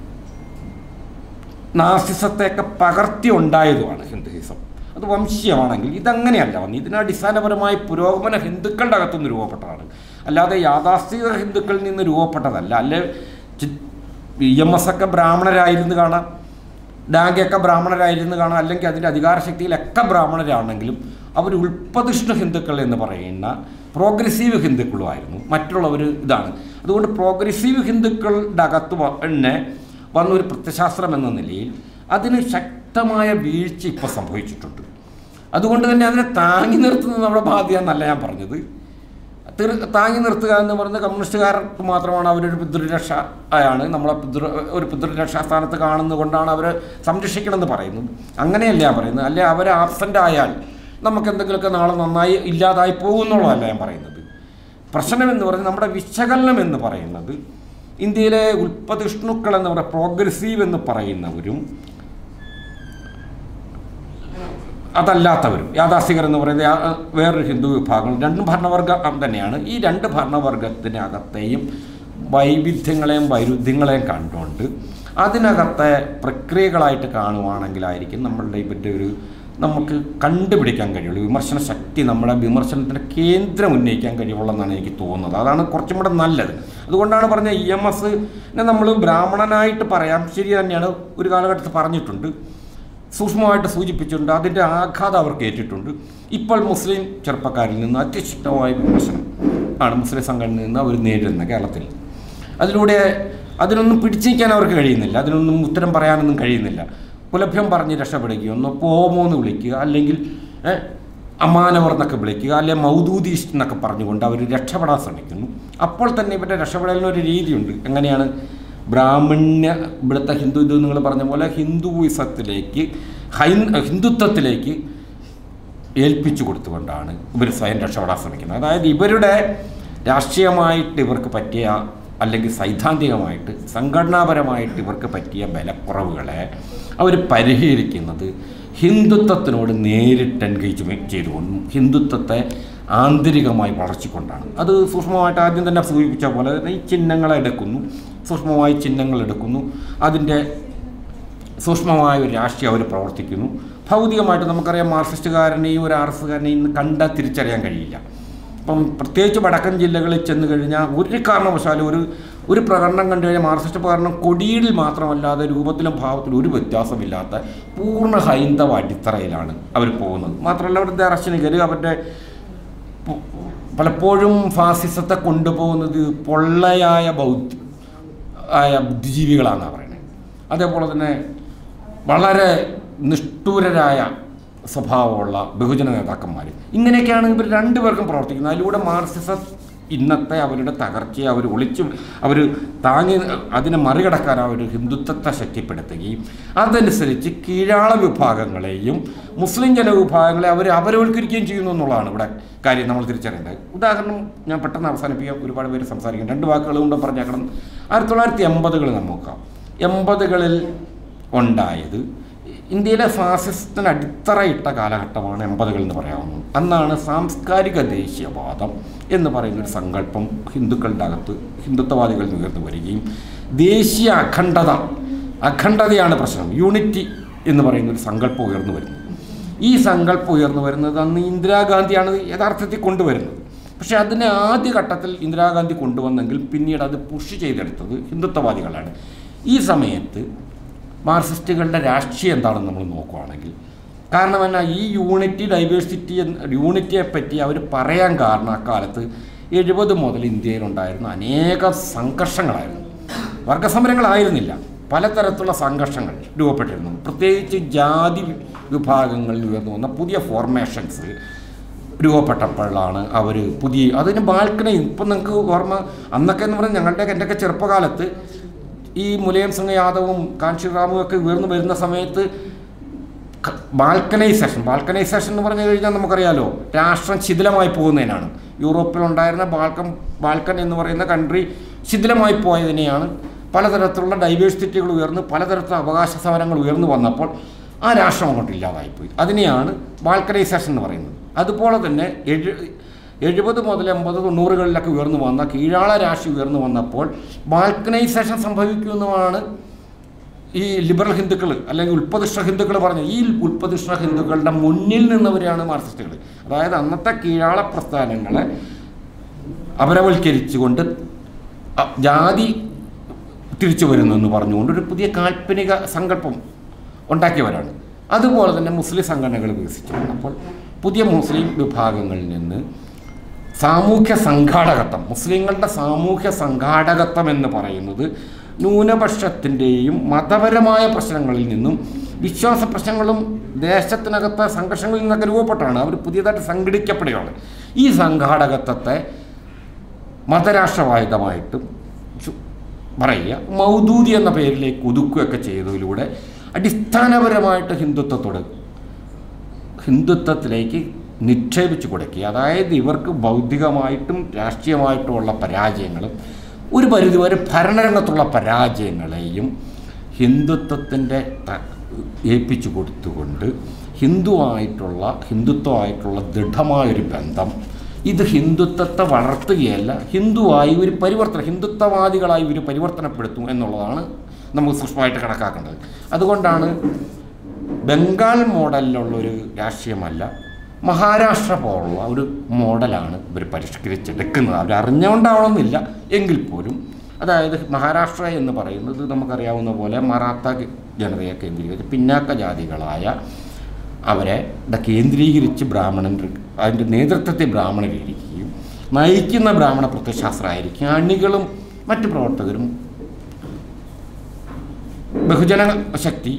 നാസിസത്തെയൊക്കെ പകർത്തി ഉണ്ടായതുമാണ് ഹിന്ദുയിസം അത് വംശീയമാണെങ്കിൽ ഇതങ്ങനെയല്ല വന്ന് ഇതിന് അടിസ്ഥാനപരമായി പുരോഗമന ഹിന്ദുക്കളുടെ അകത്തുനിന്ന് രൂപപ്പെട്ടതാണ് അല്ലാതെ യാഥാസ്ഥിക ഹിന്ദുക്കളിൽ നിന്ന് രൂപപ്പെട്ടതല്ല അല്ലെ ഇ എം എസ് ഒക്കെ ബ്രാഹ്മണരായിരുന്നു കാണാം ഡാങ്കയൊക്കെ ബ്രാഹ്മണരായിരുന്നു കാണാം അല്ലെങ്കിൽ അതിൻ്റെ അധികാരശക്തിയിലൊക്കെ ബ്രാഹ്മണരാണെങ്കിലും അവർ ഉൾപ്പതിഷ്ണ ഹിന്ദുക്കൾ എന്ന് പറയുന്ന പ്രോഗ്രസീവ് ഹിന്ദുക്കളുമായിരുന്നു മറ്റുള്ളവർ ഇതാണ് അതുകൊണ്ട് പ്രോഗ്രസീവ് ഹിന്ദുക്കളുടെ അകത്ത് വ- തന്നെ വന്ന ഒരു പ്രത്യശാസ്ത്രം എന്ന നിലയിൽ അതിന് ശക്തമായ വീഴ്ച ഇപ്പോൾ സംഭവിച്ചിട്ടുണ്ട് അതുകൊണ്ട് തന്നെ അതിനെ താങ്ങി നിർത്തുന്നത് നമ്മുടെ ബാധ്യത എന്നല്ല ഞാൻ പറഞ്ഞത് തീർ താങ്ങി നിർത്തുക എന്ന് പറയുന്നത് കമ്മ്യൂണിസ്റ്റുകാർക്ക് മാത്രമാണ് അവരൊരു പിതൃരക്ഷ ആയാണ് നമ്മളെ പിതൃ ഒരു പിതൃരക്ഷാ സ്ഥാനത്ത് കാണുന്നത് കൊണ്ടാണ് അവരെ സംരക്ഷിക്കണമെന്ന് പറയുന്നത് അങ്ങനെയല്ല ഞാൻ പറയുന്നത് അല്ലെ അവർ ആബ്സെൻ്റ് ആയാൽ നമുക്ക് എന്തെങ്കിലുമൊക്കെ നാളെ നന്നായി ഇല്ലാതായി പോകുന്നുള്ളതല്ല ഞാൻ പറയുന്നത് പ്രശ്നം എന്ന് പറയുന്നത് നമ്മുടെ വിശകലനം എന്ന് പറയുന്നത് ഇന്ത്യയിലെ ഉൽപ്പതിഷ്ണുക്കൾ എന്ന് പറയുന്ന പ്രോഗ്രസീവ് എന്ന് പറയുന്നവരും അതല്ലാത്തവരും യാഥാസ്ഥികർ എന്ന് പറയുന്നത് യാ- വേറൊരു ഹിന്ദു വിഭാഗം രണ്ടും ഭരണവർഗം തന്നെയാണ് ഈ രണ്ട് ഭരണവർഗത്തിനകത്തെയും വൈവിധ്യങ്ങളെയും വൈരുദ്ധ്യങ്ങളെയും കണ്ടുകൊണ്ട് അതിനകത്തെ പ്രക്രിയകളായിട്ട് കാണുവാണെങ്കിലായിരിക്കും നമ്മളുടെ ഇവരുടെ ഒരു നമുക്ക് കണ്ടുപിടിക്കാൻ കഴിയുള്ളൂ വിമർശന ശക്തി നമ്മുടെ വിമർശനത്തിൻ്റെ കേന്ദ്രം ഉന്നയിക്കാൻ കഴിയുള്ളതെന്നാണ് എനിക്ക് തോന്നുന്നത് അതാണ് കുറച്ചും കൂടെ നല്ലത് അതുകൊണ്ടാണ് പറഞ്ഞ ഇ എം എസ് നമ്മൾ ബ്രാഹ്മണനായിട്ട് പറയാം ശരി തന്നെയാണ് ഒരു കാലഘട്ടത്തിൽ പറഞ്ഞിട്ടുണ്ട് സൂക്ഷ്മമായിട്ട് സൂചിപ്പിച്ചിട്ടുണ്ട് അതിൻ്റെ ആഘാതം അവർക്ക് ഏറ്റിട്ടുണ്ട് ഇപ്പോൾ മുസ്ലിം ചെറുപ്പക്കാരിൽ നിന്ന് അതിശക്തമായ വിമർശനം ആണ് മുസ്ലിം സംഘടനയിൽ നിന്ന് അവർ നേരിടുന്നത് കേരളത്തിൽ അതിലൂടെ അതിനൊന്നും പിടിച്ചിരിക്കാൻ അവർക്ക് കഴിയുന്നില്ല അതിനൊന്നും ഉത്തരം പറയാനൊന്നും കഴിയുന്നില്ല പുലഭ്യം പറഞ്ഞ് രക്ഷപ്പെടുകയോ ഒന്ന് പോമോ എന്ന് വിളിക്കുക അല്ലെങ്കിൽ ഏ, അമാനവർ എന്നൊക്കെ വിളിക്കുക അല്ലെങ്കിൽ മൗദൂദീഷ് എന്നൊക്കെ പറഞ്ഞുകൊണ്ട് അവർ രക്ഷപ്പെടാൻ ശ്രമിക്കുന്നു അപ്പോൾ തന്നെ ഇവരുടെ രക്ഷപ്പെടലിന് ഒരു രീതിയുണ്ട് എങ്ങനെയാണ് ബ്രാഹ്മണ്യ ഇവിടുത്തെ ഹിന്ദു ഇത് നിങ്ങൾ പറഞ്ഞ പോലെ ഹിന്ദുയിസത്തിലേക്ക് ഹൈ ഹിന്ദുത്വത്തിലേക്ക് ഏൽപ്പിച്ചു കൊടുത്തുകൊണ്ടാണ് ഇവർ സ്വയം രക്ഷപ്പെടാൻ ശ്രമിക്കുന്നത് അതായത് ഇവരുടെ രാഷ്ട്രീയമായിട്ട് ഇവർക്ക് പറ്റിയ അല്ലെങ്കിൽ സൈദ്ധാന്തികമായിട്ട് സംഘടനാപരമായിട്ട് ഇവർക്ക് പറ്റിയ ബലക്കുറവുകളെ അവർ പരിഹരിക്കുന്നത് ഹിന്ദുത്വത്തിനോട് നേരിട്ട് എൻഗേജ്മെൻറ്റ് ചെയ്തുകൊണ്ടും ഹിന്ദുത്വത്തെ ആന്തരികമായി വളർത്തിക്കൊണ്ടാണ് അത് സൂക്ഷ്മമായിട്ട് ആദ്യം തന്നെ സൂചിപ്പിച്ച പോലെ തന്നെ ഈ ചിഹ്നങ്ങളെ എടുക്കുന്നു സൂക്ഷ്മമായി ചിഹ്നങ്ങൾ എടുക്കുന്നു അതിൻ്റെ സൂക്ഷ്മമായ ഒരു രാഷ്ട്രീയം അവർ പ്രവർത്തിക്കുന്നു ഭൗതികമായിട്ട് നമുക്കറിയാം മാർക്സിസ്റ്റുകാരനെയും ഒരു ആർ എസ്സുകാരനെയും ഇന്ന് കണ്ടാൽ തിരിച്ചറിയാൻ കഴിയില്ല ഇപ്പം പ്രത്യേകിച്ച് വടക്കൻ ജില്ലകളിൽ ചെന്ന് കഴിഞ്ഞാൽ ഒരു കാരണവശാലും ഒരു ഒരു പ്രകടനം കണ്ടു കഴിഞ്ഞാൽ മാർക്സിസ്റ്റ് പ്രകടനം കൊടിയിൽ മാത്രമല്ലാതെ രൂപത്തിലും ഭാവത്തിലും ഒരു വ്യത്യാസമില്ലാത്ത പൂർണ്ണ ഹൈന്ദവ അടിത്തറയിലാണ് അവർ പോകുന്നത് മാത്രമല്ല അവരുടെ ദർശനികർ അവരുടെ പ- പലപ്പോഴും ഫാസിസത്തെ കൊണ്ടുപോകുന്നത് പൊള്ളയായ ബൗദ്ധ ആയ ബുദ്ധിജീവികളാണെന്നാണ് പറയുന്നത് അതേപോലെ തന്നെ വളരെ നിഷ്ഠൂരരായ സ്വഭാവമുള്ള ബഹുജന നേതാക്കന്മാർ ഇങ്ങനെയൊക്കെയാണ് ഇവർ രണ്ടുപേർക്കും പ്രവർത്തിക്കുന്നത് അതിലൂടെ മാർക്സിസ ഇന്നത്തെ അവരുടെ തകർച്ചയെ അവർ ഒളിച്ചു അവർ താങ്ങി അതിനെ മറികടക്കാൻ അവർ ഹിന്ദുത്വത്തെ ശക്തിപ്പെടുത്തുകയും അതനുസരിച്ച് കീഴാള വിഭാഗങ്ങളെയും മുസ്ലിം ജനവിഭാഗങ്ങളെ അവർ അപരവൽക്കരിക്കുകയും ചെയ്യുന്നു എന്നുള്ളതാണ് ഇവിടെ കാര്യം നമ്മൾ തിരിച്ചറിയേണ്ടത് ഉദാഹരണം ഞാൻ പെട്ടെന്ന് അവസാനിപ്പിക്കാം ഒരുപാട് പേര് സംസാരിക്കും രണ്ട് വാക്കുകൾ കൊണ്ട് പറഞ്ഞേക്കണം ആയിരത്തി തൊള്ളായിരത്തി എൺപതുകൾ നമുക്ക് നോക്കാം എൺപതുകളിൽ ഉണ്ടായത് ഇന്ത്യയിലെ ഫാസിസത്തിന് അടിത്തറയിട്ട കാലഘട്ടമാണ് എൺപതുകൾ എന്ന് പറയാവുന്നത് അന്നാണ് സാംസ്കാരിക ദേശീയവാദം എന്ന് പറയുന്ന ഒരു സങ്കല്പം ഹിന്ദുക്കളുടെ അകത്ത് ഹിന്ദുത്വവാദികളിൽ നിന്ന് ഉയർന്നു വരികയും ദേശീയ അഖണ്ഡത അഖണ്ഡതയാണ് പ്രശ്നം യൂണിറ്റി എന്ന് പറയുന്ന ഒരു സങ്കല്പം ഉയർന്നു വരുന്നു ഈ സങ്കല്പം ഉയർന്നു വരുന്നത് അന്ന് ഇന്ദിരാഗാന്ധിയാണ് യഥാർത്ഥത്തിൽ കൊണ്ടുവരുന്നത് പക്ഷേ അതിനെ ആദ്യഘട്ടത്തിൽ ഇന്ദിരാഗാന്ധി കൊണ്ടുവന്നെങ്കിൽ പിന്നീട് അത് പുഷ് ചെയ്തെടുത്തത് ഹിന്ദുത്വവാദികളാണ് ഈ സമയത്ത് മാർക്സിസ്റ്റുകളുടെ രാഷ്ട്രീയം എന്താണെന്ന് നമ്മൾ നോക്കുകയാണെങ്കിൽ കാരണം എന്നാ ഈ യൂണിറ്റി ഡൈവേഴ്സിറ്റി എന്ന് യൂണിറ്റിയെ പറ്റി അവർ പറയാൻ കാരണം അക്കാലത്ത് എഴുപത് മുതൽ ഇന്ത്യയിലുണ്ടായിരുന്ന അനേക സംഘർഷങ്ങളായിരുന്നു വർഗസമരങ്ങളായിരുന്നില്ല പലതരത്തിലുള്ള സംഘർഷങ്ങൾ രൂപപ്പെട്ടിരുന്നു പ്രത്യേകിച്ച് ജാതി വിഭാഗങ്ങളിൽ ഉയർന്നു വന്ന പുതിയ ഫോർമേഷൻസ് രൂപപ്പെട്ടപ്പോഴാണ് അവർ പുതിയ അതിന് ബാൽക്കണി ഇപ്പം നിങ്ങൾക്ക് ഓർമ്മ അന്നൊക്കെ എന്ന് പറഞ്ഞാൽ ഞങ്ങളുടെ എൻ്റെയൊക്കെ ചെറുപ്പകാലത്ത് ഈ മുലയം സിംഗ് യാദവും കാൻഷിറാമും ഒക്കെ ഉയർന്നു വരുന്ന സമയത്ത് ക- ബാൽക്കനൈസേഷൻ ബാൽക്കനൈസേഷൻ എന്ന് പറഞ്ഞു കഴിഞ്ഞാൽ നമുക്കറിയാലോ രാഷ്ട്രം ശിഥിലമായി പോകുന്നതിനാണ് യൂറോപ്പിലുണ്ടായിരുന്ന ബാൽക്കൻ ബാൽക്കൻ എന്ന് പറയുന്ന കൺട്രി ശിഥിലമായി പോയതിനെയാണ് പലതരത്തിലുള്ള ഡൈവേഴ്സിറ്റികൾ ഉയർന്ന് പലതരത്തിലുള്ള അവകാശ സമരങ്ങൾ ഉയർന്നു വന്നപ്പോൾ ആ രാഷ്ട്രം അങ്ങോട്ട് ഇല്ലാതായിപ്പോയി അതിനെയാണ് ബാൽക്കനൈസേഷൻ എന്ന് പറയുന്നത് അതുപോലെ തന്നെ എഴു എഴുപത് മുതൽ എൺപത് തൊണ്ണൂറുകളിലൊക്കെ ഉയർന്നു വന്ന കീഴാള രാശി ഉയർന്നു വന്നപ്പോൾ ബാൽക്കനൈസേഷൻ സംഭവിക്കുമെന്നുമാണ് ഈ ലിബറൽ ഹിന്ദുക്കൾ അല്ലെങ്കിൽ ഉൽപ്പതിഷ്ഠ ഹിന്ദുക്കൾ പറഞ്ഞ ഈ ഉൽപ്പതിഷ്ഠ ഹിന്ദുക്കളുടെ മുന്നിൽ നിന്നവരെയാണ് മാർക്സിസ്റ്റുകൾ അതായത് അന്നത്തെ കീഴാള പ്രസ്ഥാനങ്ങളെ അപരവൽക്കരിച്ചുകൊണ്ട് അ- ജാതി തിരിച്ചു വരുന്നു എന്ന് പറഞ്ഞുകൊണ്ട് ഒരു പുതിയ കാൽപ്പനിക സങ്കല്പം ഉണ്ടാക്കിയവരാണ് അതുപോലെ തന്നെ മുസ്ലിം സംഘടനകൾ വികസിച്ചു വന്നപ്പോൾ പുതിയ മുസ്ലിം വിഭാഗങ്ങളിൽ നിന്ന് സാമൂഹ്യ സംഘാടകത്വം മുസ്ലിങ്ങളുടെ സാമൂഹ്യ സംഘാടകത്വം എന്ന് പറയുന്നത് ന്യൂനപക്ഷത്തിൻ്റെയും മതപരമായ പ്രശ്നങ്ങളിൽ നിന്നും വിശ്വാസ പ്രശ്നങ്ങളും ദേശത്തിനകത്തെ സംഘർഷങ്ങളിൽ നിന്നൊക്കെ രൂപപ്പെട്ടാണ് അവർ പുതിയതായിട്ട് സംഘടിക്കപ്പെടുകയാണ് ഈ സംഘാടകത്വത്തെ മതരാഷ്ട്രവായുധമായിട്ടും ചു- പറയുക മൗദൂദി എന്ന പേരിലേക്ക് ഒതുക്കുകയൊക്കെ ചെയ്തതിലൂടെ അടിസ്ഥാനപരമായിട്ട് ഹിന്ദുത്വത്തോട് ഹിന്ദുത്വത്തിലേക്ക് നിക്ഷേപിച്ചു കൊടുക്കുക അതായത് ഇവർക്ക് ബൗദ്ധികമായിട്ടും രാഷ്ട്രീയമായിട്ടുമുള്ള പരാജയങ്ങളും ഒരു പരിധിവരെ ഭരണരംഗത്തുള്ള പരാജയങ്ങളെയും ഹിന്ദുത്വത്തിൻ്റെ ത- ഏൽപ്പിച്ചു കൊടുത്തുകൊണ്ട് ഹിന്ദുവായിട്ടുള്ള ഹിന്ദുത്വമായിട്ടുള്ള ദൃഢമായൊരു ബന്ധം ഇത് ഹിന്ദുത്വത്തെ വളർത്തുകയല്ല ഹിന്ദുവായി ഒരു പരിവർത്തനം ഹിന്ദുത്വവാദികളായി ഒരു പരിവർത്തനപ്പെടുത്തും എന്നുള്ളതാണ് നമുക്ക് സൂക്ഷ്മമായിട്ട് കണക്കാക്കേണ്ടത് അതുകൊണ്ടാണ് ബംഗാൾ മോഡലിലുള്ളൊരു രാഷ്ട്രീയമല്ല മഹാരാഷ്ട്ര പോലുള്ള ഒരു മോഡലാണ് ഇവർ പരിഷ്കരിച്ചെടുക്കുന്നത് അവർ അറിഞ്ഞുകൊണ്ടാവണമെന്നില്ല എങ്കിൽ പോലും അതായത് മഹാരാഷ്ട്ര എന്ന് പറയുന്നത് നമുക്കറിയാവുന്ന പോലെ മറാത്ത ജനതയെ കേന്ദ്രീകരിച്ച് പിന്നാക്ക ജാതികളായ അവരെ ഇവിടെ കേന്ദ്രീകരിച്ച് ബ്രാഹ്മണൻ അതിൻ്റെ നേതൃത്വത്തെ ബ്രാഹ്മണരിയിരിക്കുകയും നയിക്കുന്ന ബ്രാഹ്മണ പ്രത്യശാസ്ത്രമായിരിക്കും അണികളും മറ്റു പ്രവർത്തകരും ബഹുജന ശക്തി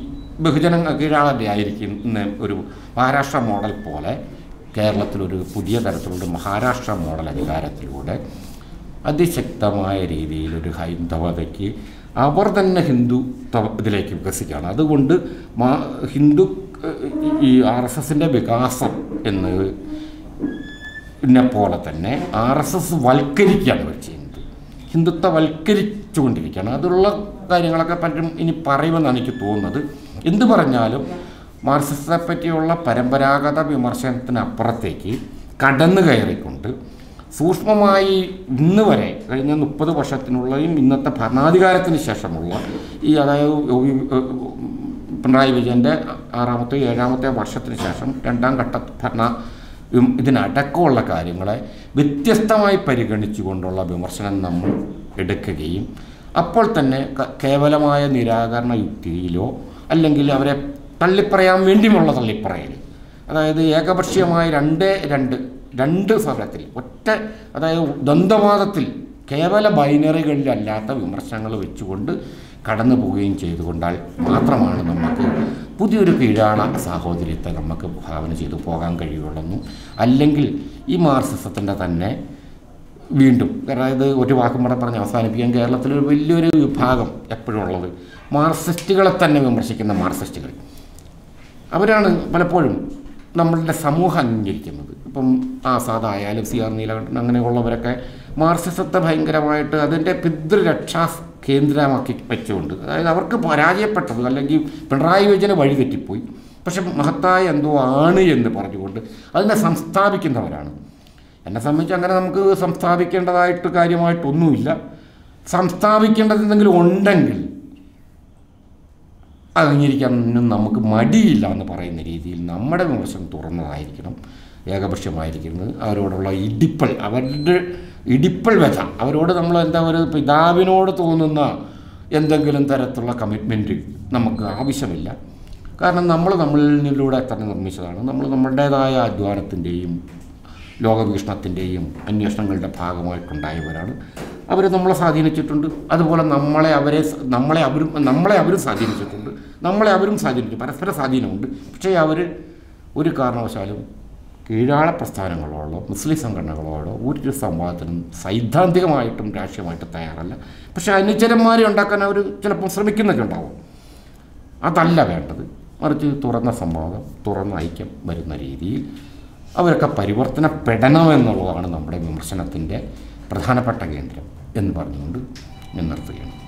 ബഹുജന കീഴാളൻ്റെ ആയിരിക്കുന്ന ഒരു മഹാരാഷ്ട്ര മോഡൽ പോലെ കേരളത്തിലൊരു പുതിയ തരത്തിലുള്ള മഹാരാഷ്ട്ര മോഡൽ അധികാരത്തിലൂടെ അതിശക്തമായ രീതിയിൽ ഒരു ഹൈന്ദവതയ്ക്ക് അവർ തന്നെ ഹിന്ദു ഇതിലേക്ക് വികസിക്കുകയാണ് അതുകൊണ്ട് മാ ഹിന്ദു ഈ ആർ എസ് എസിൻ്റെ വികാസം എന്ന് നെ പോലെ തന്നെ ആർ എസ് എസ് വൽക്കരിക്കുകയാണ് ഇവർ ചെയ്യുന്നത് ഹിന്ദുത്വ വൽക്കരിച്ചുകൊണ്ടിരിക്കുകയാണ് അതുള്ള കാര്യങ്ങളൊക്കെ പലരും ഇനി പറയുമെന്നാണ് എനിക്ക് തോന്നുന്നത് എന്ത് പറഞ്ഞാലും മാർക്സിസത്തെ പറ്റിയുള്ള പരമ്പരാഗത വിമർശനത്തിനപ്പുറത്തേക്ക് കടന്നു കയറിക്കൊണ്ട് സൂക്ഷ്മമായി ഇന്ന് വരെ കഴിഞ്ഞ മുപ്പത് വർഷത്തിനുള്ളയും ഇന്നത്തെ ഭരണാധികാരത്തിന് ശേഷമുള്ള ഈ അതായത് പിണറായി വിജയൻ്റെ ആറാമത്തെ ഏഴാമത്തെ വർഷത്തിന് ശേഷം രണ്ടാം ഘട്ട ഭരണ ഉം ഇതിനടക്കമുള്ള കാര്യങ്ങളെ വ്യത്യസ്തമായി പരിഗണിച്ചുകൊണ്ടുള്ള വിമർശനം നമ്മൾ എടുക്കുകയും അപ്പോൾ തന്നെ ക- കേവലമായ നിരാകരണ യുക്തിയിലോ അല്ലെങ്കിൽ അവരെ തള്ളിപ്പറയാൻ വേണ്ടിയുമുള്ള തള്ളിപ്പറയൽ അതായത് ഏകപക്ഷീയമായ രണ്ട് രണ്ട് രണ്ട് സ്വരത്തിൽ ഒറ്റ അതായത് ദ്വന്ദ്വവാദത്തിൽ കേവല ബൈനറികളിലല്ലാത്ത വിമർശനങ്ങൾ വെച്ചുകൊണ്ട് കടന്നു പോവുകയും ചെയ്തുകൊണ്ടാൽ മാത്രമാണ് നമുക്ക് പുതിയൊരു കീഴാള സാഹോദര്യത്തെ നമുക്ക് ഭാവന ചെയ്തു പോകാൻ കഴിയുള്ളൂ അല്ലെങ്കിൽ ഈ മാർസിസത്തിൻ്റെ തന്നെ വീണ്ടും അതായത് ഒരു വാക്കും കൂടെ പറഞ്ഞ് അവസാനിപ്പിക്കാൻ കേരളത്തിലൊരു വലിയൊരു വിഭാഗം എപ്പോഴും ഉള്ളത് മാർസിസ്റ്റുകളെ തന്നെ വിമർശിക്കുന്ന മാർസിസ്റ്റുകൾ അവരാണ് പലപ്പോഴും നമ്മളുടെ സമൂഹം അംഗീകരിക്കുന്നത് ഇപ്പം ആസാദായാലും സി ആർ നീലകണ്ഠൻ അങ്ങനെയുള്ളവരൊക്കെ മാർസിസത്തെ ഭയങ്കരമായിട്ട് അതിൻ്റെ പിതൃരക്ഷാ കേന്ദ്രമാക്കി വെച്ചുകൊണ്ട് അതായത് അവർക്ക് പരാജയപ്പെട്ടത് അല്ലെങ്കിൽ പിണറായി വിജയന് വഴി തെറ്റിപ്പോയി പക്ഷെ മഹത്തായ എന്തോ ആണ് എന്ന് പറഞ്ഞുകൊണ്ട് അതിനെ സംസ്ഥാപിക്കുന്നവരാണ് എന്നെ സംബന്ധിച്ച് അങ്ങനെ നമുക്ക് സംസ്ഥാപിക്കേണ്ടതായിട്ട് കാര്യമായിട്ടൊന്നുമില്ല സംസ്ഥാപിക്കേണ്ടത് എന്തെങ്കിലും ഉണ്ടെങ്കിൽ അത് അംഗീകരിക്കാനൊന്നും നമുക്ക് മടിയില്ല എന്ന് പറയുന്ന രീതിയിൽ നമ്മുടെ വിമർശനം തുറന്നതായിരിക്കണം ഏകപക്ഷമായിരിക്കുന്നത് അവരോടുള്ള ഇടിപ്പൽ അവരുടെ ഇടിപ്പൽ വെച്ച അവരോട് നമ്മൾ എന്താ ഒരു പിതാവിനോട് തോന്നുന്ന എന്തെങ്കിലും തരത്തിലുള്ള കമ്മിറ്റ്മെൻറ്റ് നമുക്ക് ആവശ്യമില്ല കാരണം നമ്മൾ നമ്മളിലൂടെ തന്നെ നിർമ്മിച്ചതാണ് നമ്മൾ നമ്മുടേതായ അധ്വാനത്തിൻ്റെയും ലോകവീക്ഷണത്തിൻ്റെയും അന്വേഷണങ്ങളുടെ ഭാഗമായിട്ടുണ്ടായവരാണ് അവർ നമ്മളെ സ്വാധീനിച്ചിട്ടുണ്ട് അതുപോലെ നമ്മളെ അവരെ സ- നമ്മളെ അവരും നമ്മളെ അവരും സ്വാധീനിച്ചിട്ടുണ്ട് നമ്മളെ അവരും സ്വാധീനിച്ചു പരസ്പര സ്വാധീനമുണ്ട് പക്ഷേ അവർ ഒരു കാരണവശാലും കീഴാള പ്രസ്ഥാനങ്ങളോടോ മുസ്ലിം സംഘടനകളോടോ ഒരു സംവാദത്തിനും സൈദ്ധാന്തികമായിട്ടും രാഷ്ട്രീയമായിട്ടും തയ്യാറല്ല പക്ഷേ അനുചരന്മാരെ ഉണ്ടാക്കാൻ അവർ ചിലപ്പോൾ ശ്രമിക്കുന്നൊക്കെ ഉണ്ടാവും അതല്ല വേണ്ടത് മറിച്ച് തുറന്ന സംവാദം തുറന്ന ഐക്യം വരുന്ന രീതിയിൽ അവരൊക്കെ പരിവർത്തനപ്പെടണമെന്നുള്ളതാണ് നമ്മുടെ വിമർശനത്തിൻ്റെ പ്രധാനപ്പെട്ട കേന്ദ്രം എന്ന് പറഞ്ഞുകൊണ്ട് ഞാൻ നിർത്തുകയാണ്